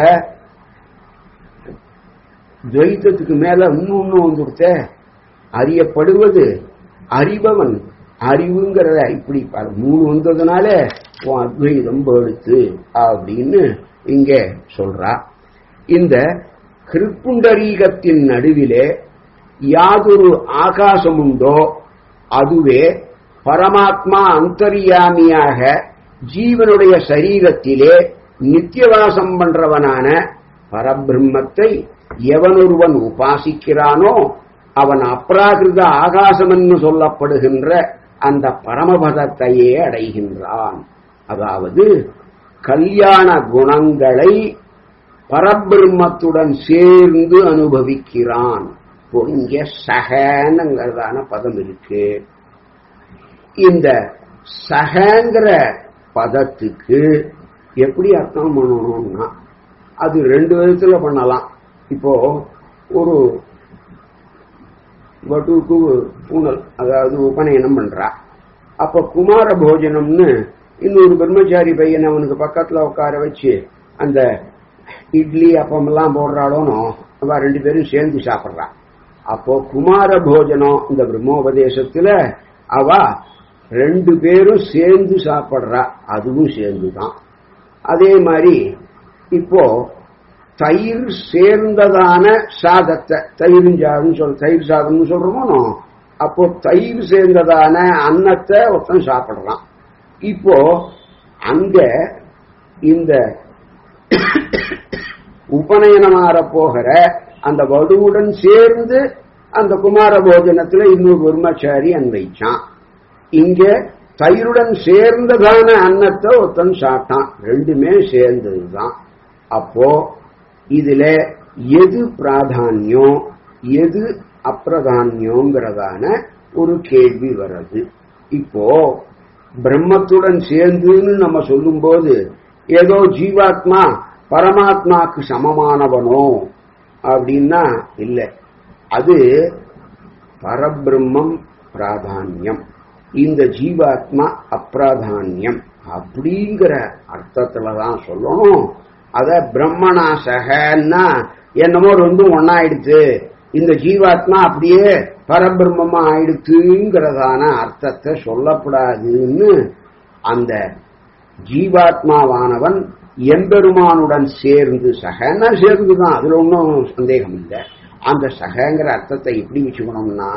துவைத்தத்துக்கு மேல இன்னொன்னு வந்துடுத்த அறியப்படுவது அறிபவன் அறிவுங்கிறத இப்படி மூணு வந்ததுனால உன் அத்வைதம் எடுத்து அப்படின்னு இங்க சொல்றா இந்த கிருப்புண்டரீகத்தின் நடுவிலே யாதொரு ஆகாசம் உண்டோ அதுவே பரமாத்மா அந்தரியாமியாக ஜீவனுடைய சரீரத்திலே நித்தியவாசம் பண்றவனான பரபிரம்மத்தை எவனொருவன் உபாசிக்கிறானோ அவன் அப்ராகிருத ஆகாசமென்னு சொல்லப்படுகின்ற அந்த பரமபதத்தையே அடைகின்றான் அதாவது கல்யாண குணங்களை பரபிரம்மத்துடன் சேர்ந்து அனுபவிக்கிறான் இங்க சகனுங்கிறதான பதம் இருக்கு இந்த சகங்கிற பதத்துக்கு எப்படி அர்த்தம் பண்ணணும்னா அது ரெண்டு விதத்துல பண்ணலாம் இப்போ ஒரு வட்டுவுக்கு பூனல் அதாவது உபநயனம் பண்றா அப்ப குமார போஜனம்னு இன்னொரு பிரம்மச்சாரி பையன் அவனுக்கு பக்கத்துல உட்கார வச்சு அந்த இட்லி அப்பம் எல்லாம் போடுறாளோனோ அவ ரெண்டு பேரும் சேர்ந்து சாப்பிட்றா அப்போ குமார போஜனம் இந்த பிரம்மோபதேசத்துல அவ ரெண்டு பேரும் சேர்ந்து சாப்பிட்றா அதுவும் சேர்ந்துதான் அதே மாதிரி இப்போ தயிர் சேர்ந்ததான சாதத்தை தயிர்ஞ்சாதுன்னு சொல் தயிர் சாதம்னு சொல்றோமோ அப்போ தயிர் சேர்ந்ததான அன்னத்தை ஒருத்தன் சாப்பிடுறான் இப்போ அங்க இந்த உபநயனமாற போகிற அந்த வடுவுடன் சேர்ந்து அந்த குமார போஜனத்துல இன்னொரு பிரம்மச்சாரி அன்வைச்சான் இங்க தயிருடன் சேர்ந்ததான அன்னத்தை ஒருத்தன் சாப்பிட்டான் ரெண்டுமே சேர்ந்ததுதான் அப்போ இதுல எது பிராதானியம் எது அப்பிரதானியங்கிறதான ஒரு கேள்வி வருது இப்போ பிரம்மத்துடன் சேர்ந்துன்னு நம்ம சொல்லும்போது ஏதோ ஜீவாத்மா பரமாத்மாக்கு சமமானவனோ அப்படின்னா இல்லை அது பரபிரம்மம் பிராதானியம் இந்த ஜீவாத்மா அப்பிராதானியம் அப்படிங்கிற அர்த்தத்துல தான் சொல்லணும் அத பிரம்மணாசகன்னா என்னமோ ரெண்டும் ஒன்னாயிடுச்சு இந்த ஜீவாத்மா அப்படியே பரபிரம்மமா ஆயிடுச்சுங்கிறதான அர்த்தத்தை சொல்லப்படாதுன்னு அந்த ஜீவாத்மாவானவன் எம்பெருமானுடன் சேர்ந்து சகன்னா சேர்ந்துதான் அதுல ஒன்றும் சந்தேகம் இல்லை அந்த சகங்கிற அர்த்தத்தை எப்படி வச்சுக்கணும்னா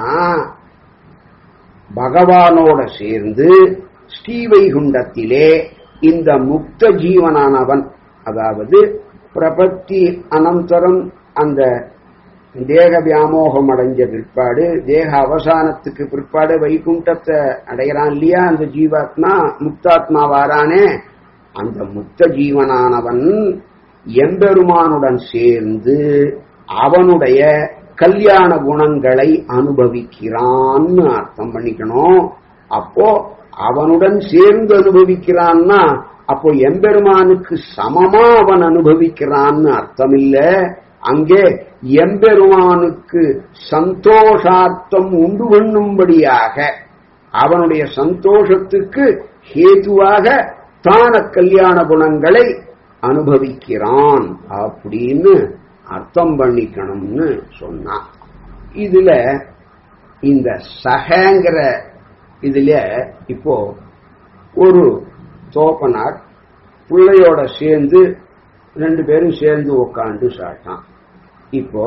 பகவானோட சேர்ந்து ஸ்ரீவைகுண்டத்திலே இந்த முக்த ஜீவனானவன் அதாவது பிரபத்தி அனந்தரம் அந்த தேக வியாமோகம் அடைஞ்ச பிற்பாடு தேக அவசானத்துக்கு பிற்பாடு வைகுண்டத்தை அடைகிறான் இல்லையா அந்த ஜீவாத்மா முக்தாத்மாவாரானே அந்த முக்த ஜீவனானவன் எம்பெருமானுடன் சேர்ந்து அவனுடைய கல்யாண குணங்களை அனுபவிக்கிறான்னு அர்த்தம் பண்ணிக்கணும் அப்போ அவனுடன் சேர்ந்து அனுபவிக்கிறான்னா அப்போ எம்பெருமானுக்கு சமமா அவன் அனுபவிக்கிறான்னு அர்த்தம் இல்ல அங்கே எம்பெருமானுக்கு சந்தோஷார்த்தம் உண்டு பண்ணும்படியாக அவனுடைய சந்தோஷத்துக்கு ஹேதுவாக தான கல்யாண குணங்களை அனுபவிக்கிறான் அப்படின்னு அர்த்தம் பண்ணிக்கணும்னு சொன்னான் இதுல இந்த சகங்கிற இதுல இப்போ ஒரு தோப்பனார் பிள்ளையோட சேர்ந்து ரெண்டு பேரும் சேர்ந்து உக்காந்து சாப்பிட்டான் இப்போ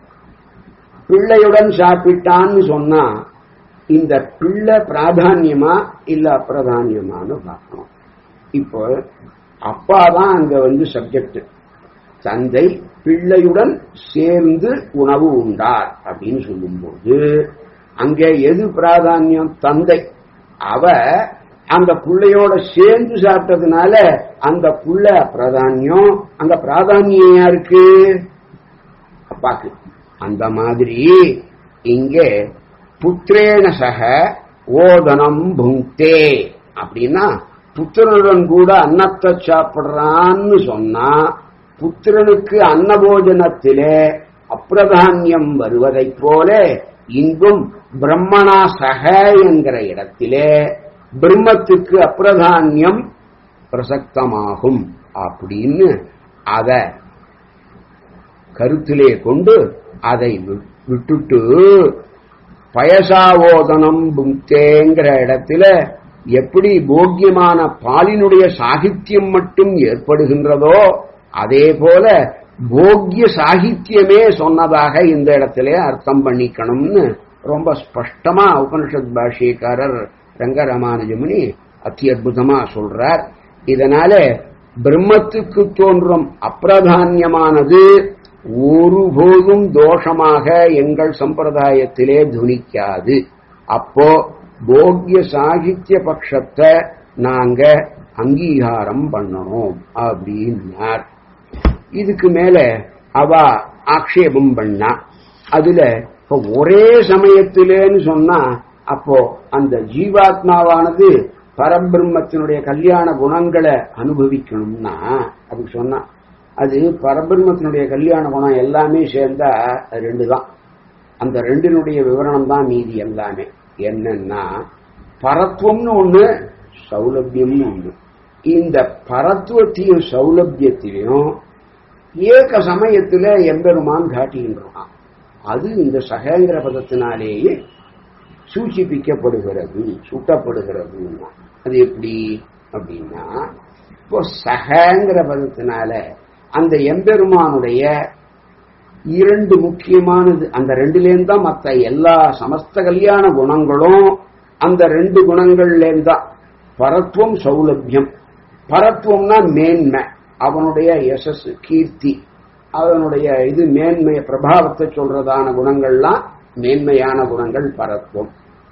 பிள்ளையுடன் சாப்பிட்டான்னு சொன்னா இந்த பிள்ளை பிராதான்யமா இல்ல அப்பிரதானியமான்னு பார்க்கணும் இப்போ அப்பா தான் அங்க வந்து சப்ஜெக்ட் தந்தை பிள்ளையுடன் சேர்ந்து உணவு உண்டார் அப்படின்னு சொல்லும்போது அங்க எது பிராதானியம் தந்தை அவ அந்த பிள்ளையோட சேர்ந்து சாப்பிட்டதுனால அந்த புள்ள பிராதானியம் அங்க பிராதானியம் யாருக்கு அப்பாக்கு அந்த மாதிரி இங்கே புத்திரேன சக ஓதனம் புங்கே அப்படின்னா புத்திரனுடன் கூட அன்னத்தை சாப்பிடுறான்னு சொன்னா புத்திரனுக்கு அன்னபோஜனத்திலே அப்பிரதானியம் வருவதைப் போல இங்கும் பிரம்மணா சக என்கிற இடத்திலே பிரம்மத்துக்கு அப்பிரதானியம் பிரசக்தமாகும் அப்படின்னு அத கருத்திலே கொண்டு அதை விட்டுட்டு பயசாவோதனம் புக்தேங்கிற இடத்துல எப்படி போக்கியமான பாலினுடைய சாகித்யம் மட்டும் ஏற்படுகின்றதோ அதே போல போக்கிய சாகித்யமே சொன்னதாக இந்த இடத்துல அர்த்தம் பண்ணிக்கணும்னு ரொம்ப ஸ்பஷ்டமா உபனிஷத் பாஷ்யக்காரர் ரங்கராமானுஜமுனி அத்தி அற்புதமா சொல்றார் இதனால பிரம்மத்துக்கு தோன்றும் அப்பிரதானியமானது ஒருபோதும் தோஷமாக எங்கள் சம்பிரதாயத்திலே துணிக்காது அப்போ போக்கிய சாகித்ய பட்சத்தை நாங்க அங்கீகாரம் பண்ணணும் அப்படின்னார் இதுக்கு மேல அவ ஆக்ஷேபம் பண்ணா அதுல இப்ப ஒரே சமயத்திலேன்னு சொன்னா அப்போ அந்த ஜீவாத்மாவானது பரபிரம்மத்தினுடைய கல்யாண குணங்களை அனுபவிக்கணும்னா அதுக்கு சொன்னா அது பரபிரம்மத்தினுடைய கல்யாண குணம் எல்லாமே சேர்ந்தா ரெண்டு தான் அந்த ரெண்டினுடைய விவரணம் தான் மீதி எல்லாமே என்னன்னா பரத்துவம்னு ஒண்ணு சௌலபியம்னு ஒண்ணு இந்த பரத்துவத்தையும் சௌலபியத்திலையும் ஏக சமயத்துல எம்பெருமான் காட்டுகின்றான் அது இந்த சகங்கிற பதத்தினாலேயே சூச்சிப்பிக்கப்படுகிறது சுட்டப்படுகிறது அது எப்படி அப்படின்னா இப்போ சகங்கிற பதத்தினால அந்த எம்பெருமானுடைய இரண்டு முக்கியமானது அந்த ரெண்டுலேருந்து தான் மற்ற எல்லா சமஸ்த கல்யாண குணங்களும் அந்த ரெண்டு குணங்கள்லேருந்து தான் பரத்துவம் சௌலபியம் பரத்துவம்னா மேன்மை அவனுடைய யசஸ் கீர்த்தி அவனுடைய இது மேன்மைய பிரபாவத்தை சொல்றதான குணங்கள்லாம் மேன்மையான குணங்கள் பரத்துவம்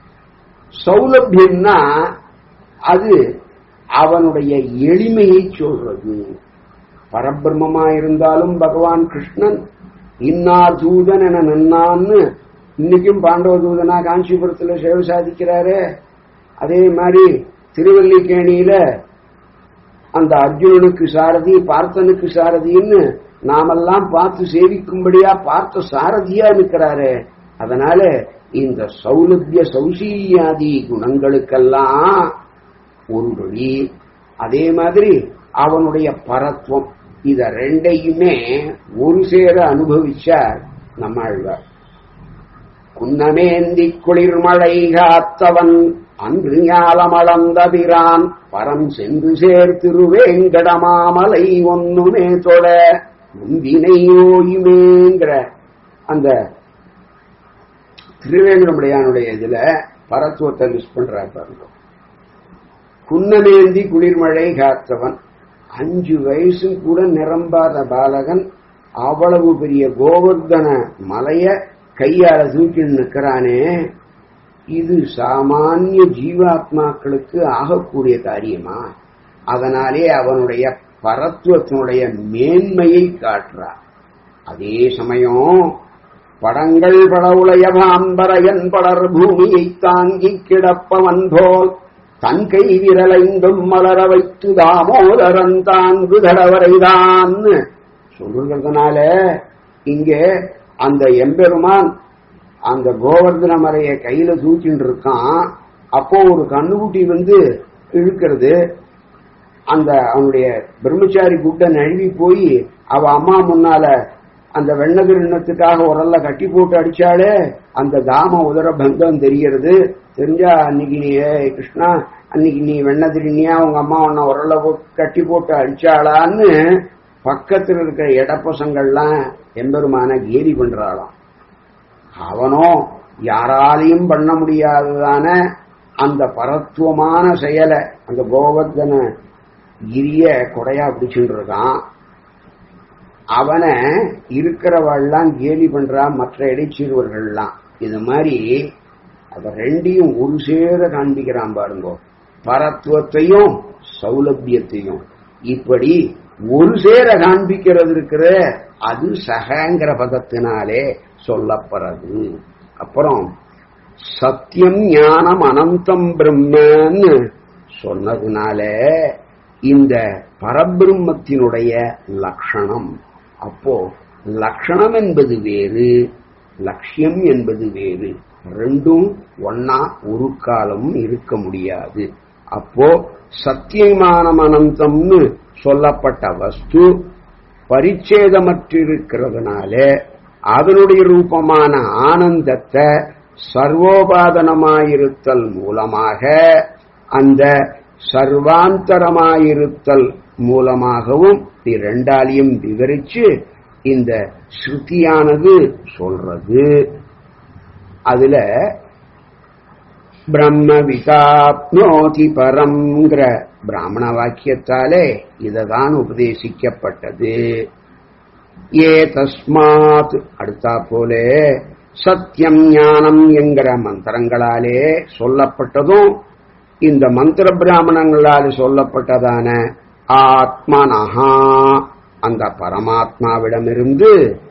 சௌலபியம்னா அது அவனுடைய எளிமையை சொல்றது பரபிரம்மமா இருந்தாலும் பகவான் கிருஷ்ணன் இன்னார் தூதன் என நின்னான்னு இன்னைக்கும் பாண்டவ தூதனா காஞ்சிபுரத்துல சேவை சாதிக்கிறாரு அதே மாதிரி திருவல்லிக்கேணியில அந்த அர்ஜுனனுக்கு சாரதி பார்த்தனுக்கு சாரதின்னு நாமெல்லாம் பார்த்து சேவிக்கும்படியா பார்த்த சாரதியா இருக்கிறாரு அதனால இந்த சௌலபிய சௌசீல்யாதி குணங்களுக்கெல்லாம் ஒரு வழி அதே மாதிரி அவனுடைய பரத்துவம் இத ரெண்டையுமே ஒரு சேர அனுபவிச்சார் நம்மாழ்வார் குன்னமேந்தி குளிர்மழை காத்தவன் அன்று ஞாலமளந்தபிரான் பரம் சென்று சேர் திருவேங்கடமாமலை ஒன்னுமே தொட முந்தினை ஓயுமேங்கிற அந்த திருவேங்கடமுடையானுடைய இதுல பரத்துவத்தை மிஸ் பண்றார் பாருங்க குன்னமேந்தி குளிர்மழை காத்தவன் அஞ்சு வயசு கூட நிரம்பாத பாலகன் அவ்வளவு பெரிய கோவர்தன மலைய கையால தூக்கி நிற்கிறானே இது சாமானிய ஜீவாத்மாக்களுக்கு ஆகக்கூடிய காரியமா அதனாலே அவனுடைய பரத்துவத்தினுடைய மேன்மையை காட்டுறார் அதே சமயம் படங்கள் படவுளையவாம்பரையன் படர் பூமியை தாங்கி கிடப்பவன் போல் தன் கை விரலைந்தும் மலர வைத்து தாமோதரன் தாங்கு தடவரைதான் சொல்றதுனால இங்கே அந்த எம்பெருமான் அந்த கோவர்தன மலைய கையில தூக்கிட்டு இருக்கான் அப்போ ஒரு கண்ணுக்குட்டி வந்து இழுக்கிறது அந்த அவனுடைய பிரம்மச்சாரி குட்டை நழுவி போய் அவ அம்மா முன்னால அந்த வெண்ணகிருணத்துக்காக உரல்ல கட்டி போட்டு அடிச்சாலே அந்த தாம உதர பந்தம் தெரியறது தெரிஞ்சா அன்னைக்கு நீ ஏய் கிருஷ்ணா அன்னைக்கு நீ வெண்ண திருநியா உங்க அம்மா உன்னை உரல்ல கட்டி போட்டு அடிச்சாளான்னு பக்கத்தில் இருக்கிற இடப்பசங்கள்லாம் எம்பெருமான கேலி பண்றாளாம் அவனோ யாராலையும் பண்ண முடியாததான அந்த பரத்துவமான செயலை அந்த கோவர்தன கிரிய கொடையா பிடிச்சுட்டு இருக்கான் அவனை இருக்கிறவள்லாம் கேலி பண்றா மற்ற இடைச்சிறுவர்கள்லாம் இது மாதிரி அத ரெண்டையும் ஒரு சேர காண்பிக்கிறான் பாருங்க பரத்துவத்தையும் சௌலபியத்தையும் இப்படி ஒரு சேர காண்பிக்கிறது இருக்கிற அது சகங்கிற பதத்தினாலே சொல்லப்படுறது அப்புறம் சத்தியம் ஞானம் அனந்தம் பிரம்மன்னு சொன்னதுனால இந்த பரபிரம்மத்தினுடைய லட்சணம் அப்போ லட்சணம் என்பது வேறு லட்சியம் என்பது வேறு ரெண்டும் ஒன்னா ஒரு காலம் இருக்க முடியாது அப்போ சத்தியமானம் அனந்தம்னு சொல்லப்பட்ட வஸ்து பரிச்சேதமற்றிருக்கிறதுனால அதனுடைய ரூபமான ஆனந்தத்தை சர்வோபாதனமாயிருத்தல் மூலமாக அந்த சர்வாந்தரமாயிருத்தல் மூலமாகவும் இரண்டாலையும் விவரிச்சு இந்த ஸ்ருதியானது சொல்றது அதுல பிரம்ம விதாப்னோதி பரம்ங்கிற பிராமண வாக்கியத்தாலே இததான் உபதேசிக்கப்பட்டது ஏ தஸ்மாத் அடுத்தா போலே சத்தியம் ஞானம் என்கிற மந்திரங்களாலே சொல்லப்பட்டதும் இந்த மந்திர பிராமணங்களால் சொல்லப்பட்டதான ஆத்மனஹா அந்த பரமாத்மாவிடமிருந்து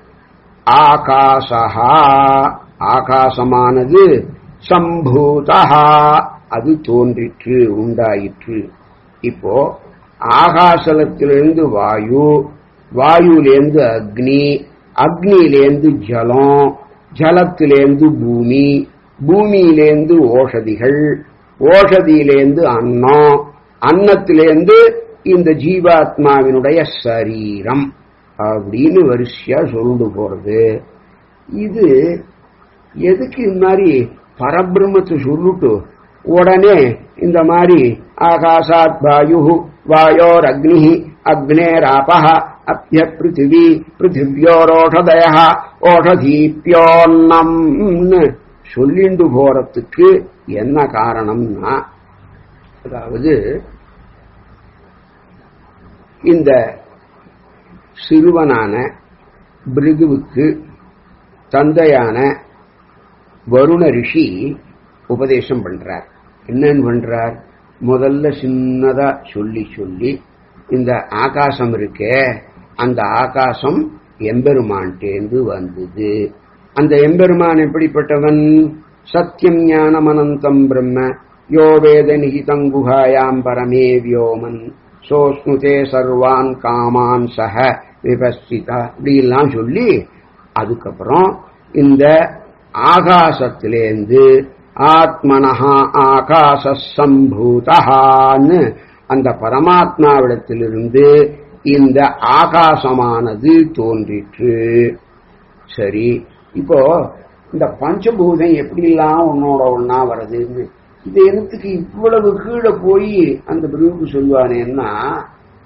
ஆகாசஹா ஆகாசமானது சம்பூதா அது தோன்றிற்று உண்டாயிற்று இப்போ ஆகாசலத்திலிருந்து வாயு வாயுலேருந்து அக்னி அக்னியிலேருந்து ஜலம் ஜலத்திலேருந்து பூமி பூமியிலேருந்து ஓஷதிகள் ஓஷதியிலேருந்து அன்னம் அன்னத்திலேருந்து இந்த ஜீவாத்மாவினுடைய சரீரம் அப்படின்னு வரிசையா சொல்லிட்டு போறது இது எதுக்கு இந்த மாதிரி பரபிரம்மத்தை சொல்லிட்டு உடனே இந்த மாதிரி ஆகாசாத் வாயு வாயோர் அக்னி அக்னேராபஹ அப்ய பிருத்திவி பிருத்திவியோரோஷதய ஓஷதீப்பியோன்னம்னு சொல்லிண்டு போறதுக்கு என்ன காரணம்னா அதாவது இந்த சிறுவனான பிருகுவுக்கு தந்தையான வருண ரிஷி உபதேசம் பண்றார் என்னன்னு பண்றார் முதல்ல சின்னதா சொல்லி சொல்லி இந்த ஆகாசம் இருக்கே அந்த ஆகாசம் எம்பெருமான்டேந்து வந்தது அந்த எம்பெருமான் எப்படிப்பட்டவன் சத்தியம் ஞானம் அனந்தம் பிரம்ம யோ வேத நிகிதம் குஹாயாம் பரமே வியோமன் சோஸ்னுதே சர்வான் காமான் சஹ விபஸ்திதா இப்படிலாம் சொல்லி அதுக்கப்புறம் இந்த ஆகாசத்திலேந்து ஆத்மனஹா ஆகாச சம்பூதான்னு அந்த பரமாத்மாவிடத்திலிருந்து இந்த ஆகாசமானது தோன்றிற்று சரி இப்போ இந்த பஞ்சபூதம் எப்படிலாம் உன்னோட ஒன்னா வருதுன்னு இது எனக்கு இவ்வளவு கீழே போய் அந்த பிரிவுக்கு சொல்லுவானேன்னா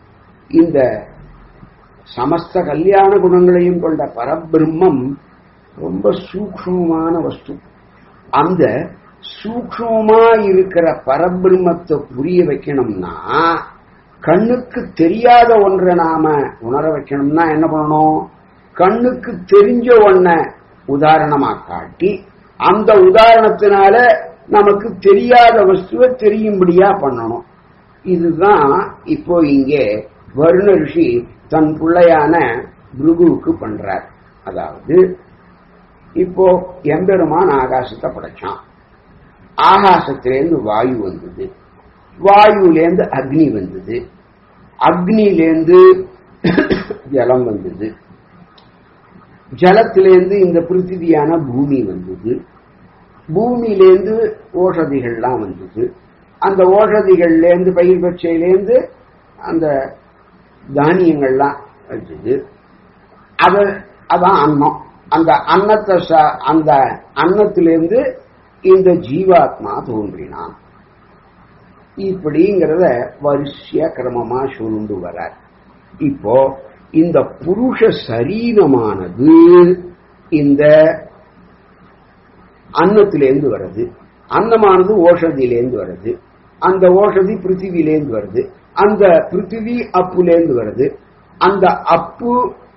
இந்த சமஸ்த கல்யாண குணங்களையும் கொண்ட பரபிரம்மம் ரொம்ப சூக்ஷ்மமான வஸ்து அந்த சூக்ஷ்மமா இருக்கிற பரபிரம்மத்தை புரிய வைக்கணும்னா கண்ணுக்கு தெரியாத ஒன்றை நாம உணர வைக்கணும்னா என்ன பண்ணணும் கண்ணுக்கு தெரிஞ்ச ஒன்ன உதாரணமா காட்டி அந்த உதாரணத்தினால நமக்கு தெரியாத வஸ்துவை தெரியும்படியா பண்ணணும் இதுதான் இப்போ இங்கே வருண ரிஷி தன் பிள்ளையான பிருகுவுக்கு பண்றார் அதாவது இப்போ எம்பெருமான் ஆகாசத்தை படைச்சான் ஆகாசத்திலேருந்து வாயு வந்தது வாயுலேருந்து அக்னி வந்தது அக்னியிலேருந்து ஜலம் வந்தது ஜலத்திலேருந்து இந்த பிருத்திவியான பூமி வந்தது பூமியிலேருந்து ஓஷதிகள்லாம் வந்தது அந்த ஓஷதிகள்லேருந்து பயிர் பச்சையிலேருந்து அந்த தானியங்கள்லாம் வந்தது அது அதான் அன்னம் அந்த அன்னத்தை ச- அந்த அன்னத்திலிருந்து இந்த ஜீவாத்மா தோன்றினான் இப்படிங்கிறத வரிசையா கிரமமா சொல்லுண்டு வரார் இப்போ இந்த புருஷ சரீரமானது இந்த அன்னத்திலேருந்து வருது அன்னமானது ஓஷதியிலேருந்து வருது அந்த ஓஷதி பிருத்திவிலேருந்து வருது அந்த பிருத்திவி அப்புலேருந்து வருது அந்த அப்பு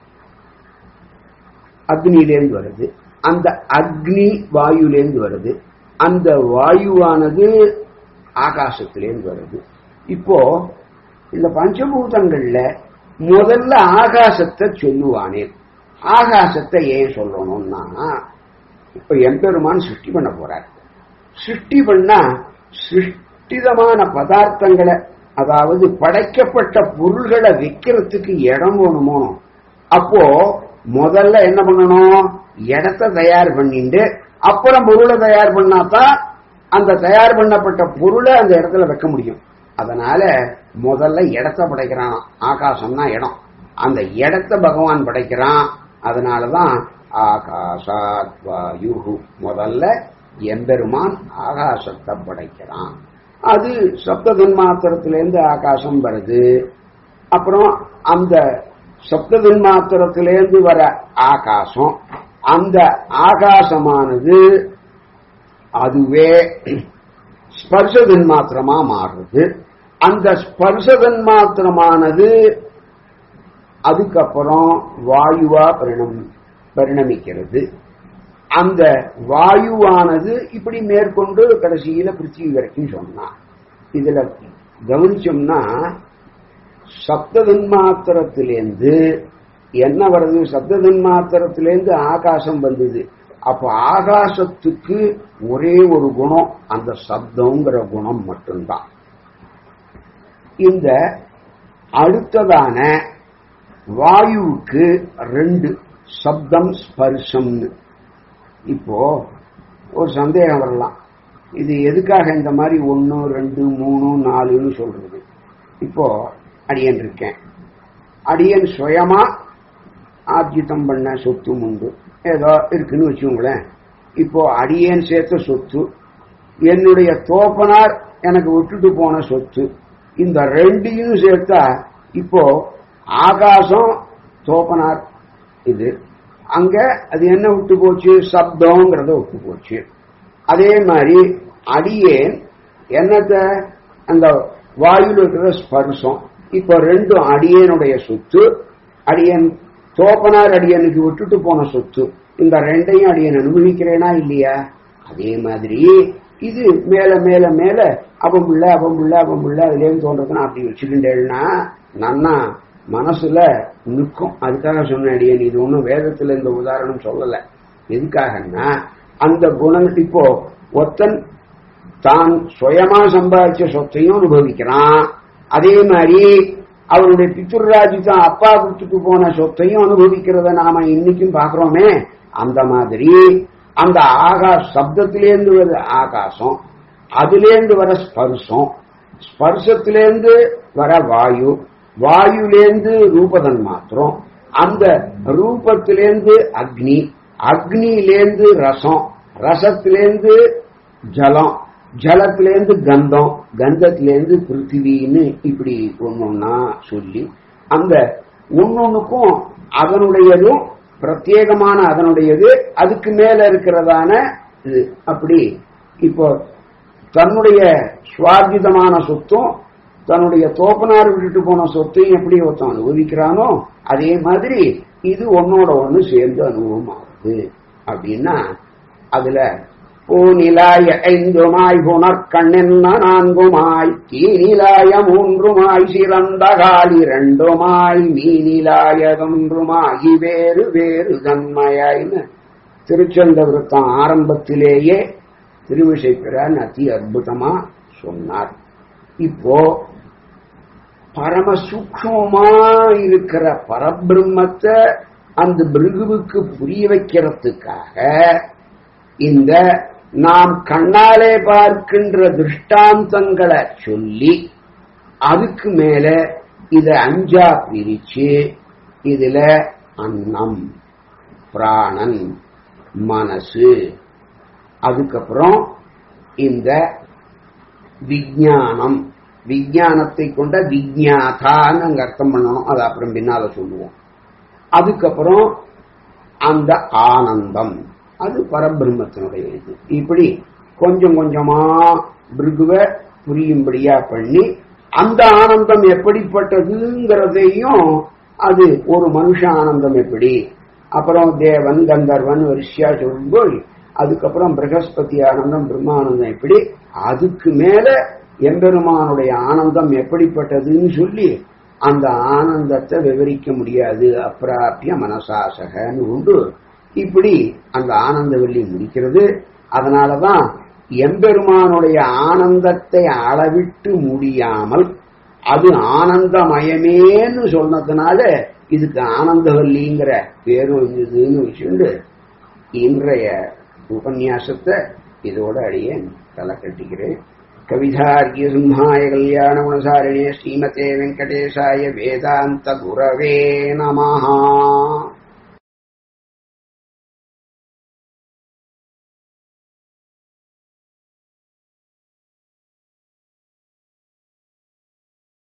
அக்னியிலேருந்து வருது அந்த அக்னி வாயுலேருந்து வருது அந்த வாயுவானது ஆகாசத்திலேருந்து வருது இப்போ இந்த பஞ்சபூதங்கள்ல முதல்ல ஆகாசத்தை சொல்லுவானேன் ஆகாசத்தை ஏன் சொல்லணும்னா இப்ப எம்பெருமான் சிருஷ்டி பண்ண போறார் சிருஷ்டி பண்ணா சிருஷ்டிதமான பதார்த்தங்களை அதாவது படைக்கப்பட்ட பொருள்களை வைக்கிறதுக்கு இடம் வேணுமோ அப்போ முதல்ல என்ன பண்ணணும் இடத்த தயார் பண்ணிட்டு அப்புறம் பொருளை தயார் பண்ணாதான் அந்த தயார் பண்ணப்பட்ட பொருளை அந்த இடத்துல வைக்க முடியும் அதனால முதல்ல இடத்த படைக்கிறான் ஆகாசம்னா இடம் அந்த இடத்த பகவான் படைக்கிறான் அதனாலதான் ஆகாசாத் வாயு முதல்ல எம்பெருமான் ஆகாசத்தை படைக்கிறான் அது சப்த தன்மாத்திரத்திலேருந்து ஆகாசம் வருது அப்புறம் அந்த சப்த தன்மாத்திரத்திலேருந்து வர ஆகாசம் அந்த ஆகாசமானது அதுவே ஸ்பர்ச தன்மாத்திரமா மாறுறது அந்த ஸ்பர்ச தன்மாத்திரமானது அதுக்கப்புறம் வாயுவா பரிணம் பரிணமிக்கிறது அந்த வாயுவானது இப்படி மேற்கொண்டு கடைசியில பிருத்திவி வரைக்கும் சொன்னான் இதுல கவனிச்சோம்னா சப்த தன்மாத்திரத்திலேருந்து என்ன வருது சப்த தன்மாத்திரத்திலேருந்து ஆகாசம் வந்தது அப்ப ஆகாசத்துக்கு ஒரே ஒரு குணம் அந்த சப்தங்கிற குணம் மட்டும்தான் இந்த அடுத்ததான வாயுவுக்கு ரெண்டு சப்தம் ஸ்பர்சம்னு இப்போ ஒரு சந்தேகம் வரலாம் இது எதுக்காக இந்த மாதிரி ஒன்று ரெண்டு மூணு நாலுன்னு சொல்றது இப்போ அடியன் இருக்கேன் அடியன் சுயமா ஆர்ஜிதம் பண்ண சொத்து உண்டு ஏதோ இருக்குன்னு வச்சுக்கோங்களேன் இப்போ அடியேன் சேர்த்த சொத்து என்னுடைய தோப்பனார் எனக்கு விட்டுட்டு போன சொத்து இந்த ரெண்டையும் சேர்த்தா இப்போ ஆகாசம் தோப்பனார் இது அங்க அது என்ன விட்டு போச்சு சப்தங்கிறத விட்டு போச்சு அதே மாதிரி அடியேன் என்னத்த அந்த வாயுல இருக்கிற ஸ்பர்சம் இப்போ ரெண்டும் அடியனுடைய சொத்து அடியன் தோப்பனார் அடியனுக்கு விட்டுட்டு போன சொத்து இந்த ரெண்டையும் அடியன் அனுபவிக்கிறேனா இல்லையா அதே மாதிரி இது மேல மேல மேல அவன் புள்ள அவன் புள்ள அவன் புள்ள அதுலேருந்து தோன்றதுன்னா அப்படி வச்சுக்கிட்டேன்னா நன்னா மனசுல நிற்கும் அதுக்காக சொன்ன அடியன் இது ஒன்றும் வேதத்துல இந்த உதாரணம் சொல்லல எதுக்காகன்னா அந்த குணம் இப்போ ஒத்தன் தான் சுயமா சம்பாதிச்ச சொத்தையும் அனுபவிக்கிறான் அதே மாதிரி அவருடைய பித்துர்ராஜி தான் அப்பா கொடுத்துட்டு போன சொத்தையும் அனுபவிக்கிறத நாம இன்னைக்கும் பாக்குறோமே அந்த மாதிரி அந்த ஆகாஷ் சப்தத்திலேருந்து வர ஆகாசம் அதுலேருந்து வர ஸ்பர்சம் ஸ்பர்சத்திலேருந்து வர வாயு வாயுலேருந்து ரூபதன் மாத்திரம் அந்த ரூபத்திலேருந்து அக்னி அக்னியிலேருந்து ரசம் ரசத்திலேருந்து ஜலம் ஜலத்திலேருந்து கந்தம் கந்தத்திலேருந்து பிருத்திவின்னு இப்படி ஒன்னொன்னா சொல்லி அந்த ஒன்னொன்னுக்கும் அதனுடையதும் பிரத்யேகமான அதனுடையது அதுக்கு மேல இருக்கிறதான இது அப்படி இப்போ தன்னுடைய சுவார்ஜிதமான சொத்தும் தன்னுடைய தோப்பனார் விட்டுட்டு போன சொத்தையும் எப்படி ஒருத்தன் அனுபவிக்கிறானோ அதே மாதிரி இது ஒன்னோட ஒண்ணு சேர்ந்து அனுபவமாகுது அப்படின்னா அதுல பூநிலாய ஐந்துமாய் புனற்கண்ணென்ன நான்குமாய் தீநிலாய மூன்றுமாய் சிறந்த கால் இரண்டுமாய் மீனிலாயதொன்றுமாய் வேறு வேறு தன்மையாய்னு திருச்சந்த விருத்தம் ஆரம்பத்திலேயே திருவிசைப்பிரான் அதி அற்புதமா சொன்னார் இப்போ பரம சூக்ஷமா இருக்கிற பரபிரம்மத்தை அந்த பிருகுவுக்கு புரிய வைக்கிறதுக்காக இந்த நாம் கண்ணாலே பார்க்கின்ற திருஷ்டாந்தங்களை சொல்லி அதுக்கு மேல இத அஞ்சா பிரிச்சு இதுல அன்னம் பிராணன் மனசு அதுக்கப்புறம் இந்த விஜானம் விஜானத்தை கொண்ட விஜாதான்னு அங்க அர்த்தம் பண்ணணும் அது அப்புறம் பின்னால சொல்லுவோம் அதுக்கப்புறம் அந்த ஆனந்தம் அது பரபிரம்மத்தினுடைய இது இப்படி கொஞ்சம் கொஞ்சமா பிருகுவ புரியும்படியா பண்ணி அந்த ஆனந்தம் எப்படிப்பட்டதுங்கிறதையும் அது ஒரு மனுஷ ஆனந்தம் எப்படி அப்புறம் தேவன் கந்தர்வன் வரிசையா சொல்லும்போது அதுக்கப்புறம் பிரகஸ்பதி ஆனந்தம் பிரம்மானந்தம் எப்படி அதுக்கு மேல எம்பெருமானுடைய ஆனந்தம் எப்படிப்பட்டதுன்னு சொல்லி அந்த ஆனந்தத்தை விவரிக்க முடியாது அப்பிராப்பிய மனசாசகன்னு உண்டு இப்படி அந்த ஆனந்த வெள்ளி முடிக்கிறது அதனாலதான் எம்பெருமானுடைய ஆனந்தத்தை அளவிட்டு முடியாமல் அது ஆனந்தமயமேன்னு சொன்னதுனால இதுக்கு ஆனந்தவல்லிங்கிற பேரும் இருந்ததுன்னு வச்சுண்டு இன்றைய உபன்யாசத்தை இதோட அடியே தலை கட்டிக்கிறேன் கவிதார்கிய சிம்ஹாய கல்யாண குணசாரிணே ஸ்ரீமதே வெங்கடேசாய வேதாந்த குரவே நமஹா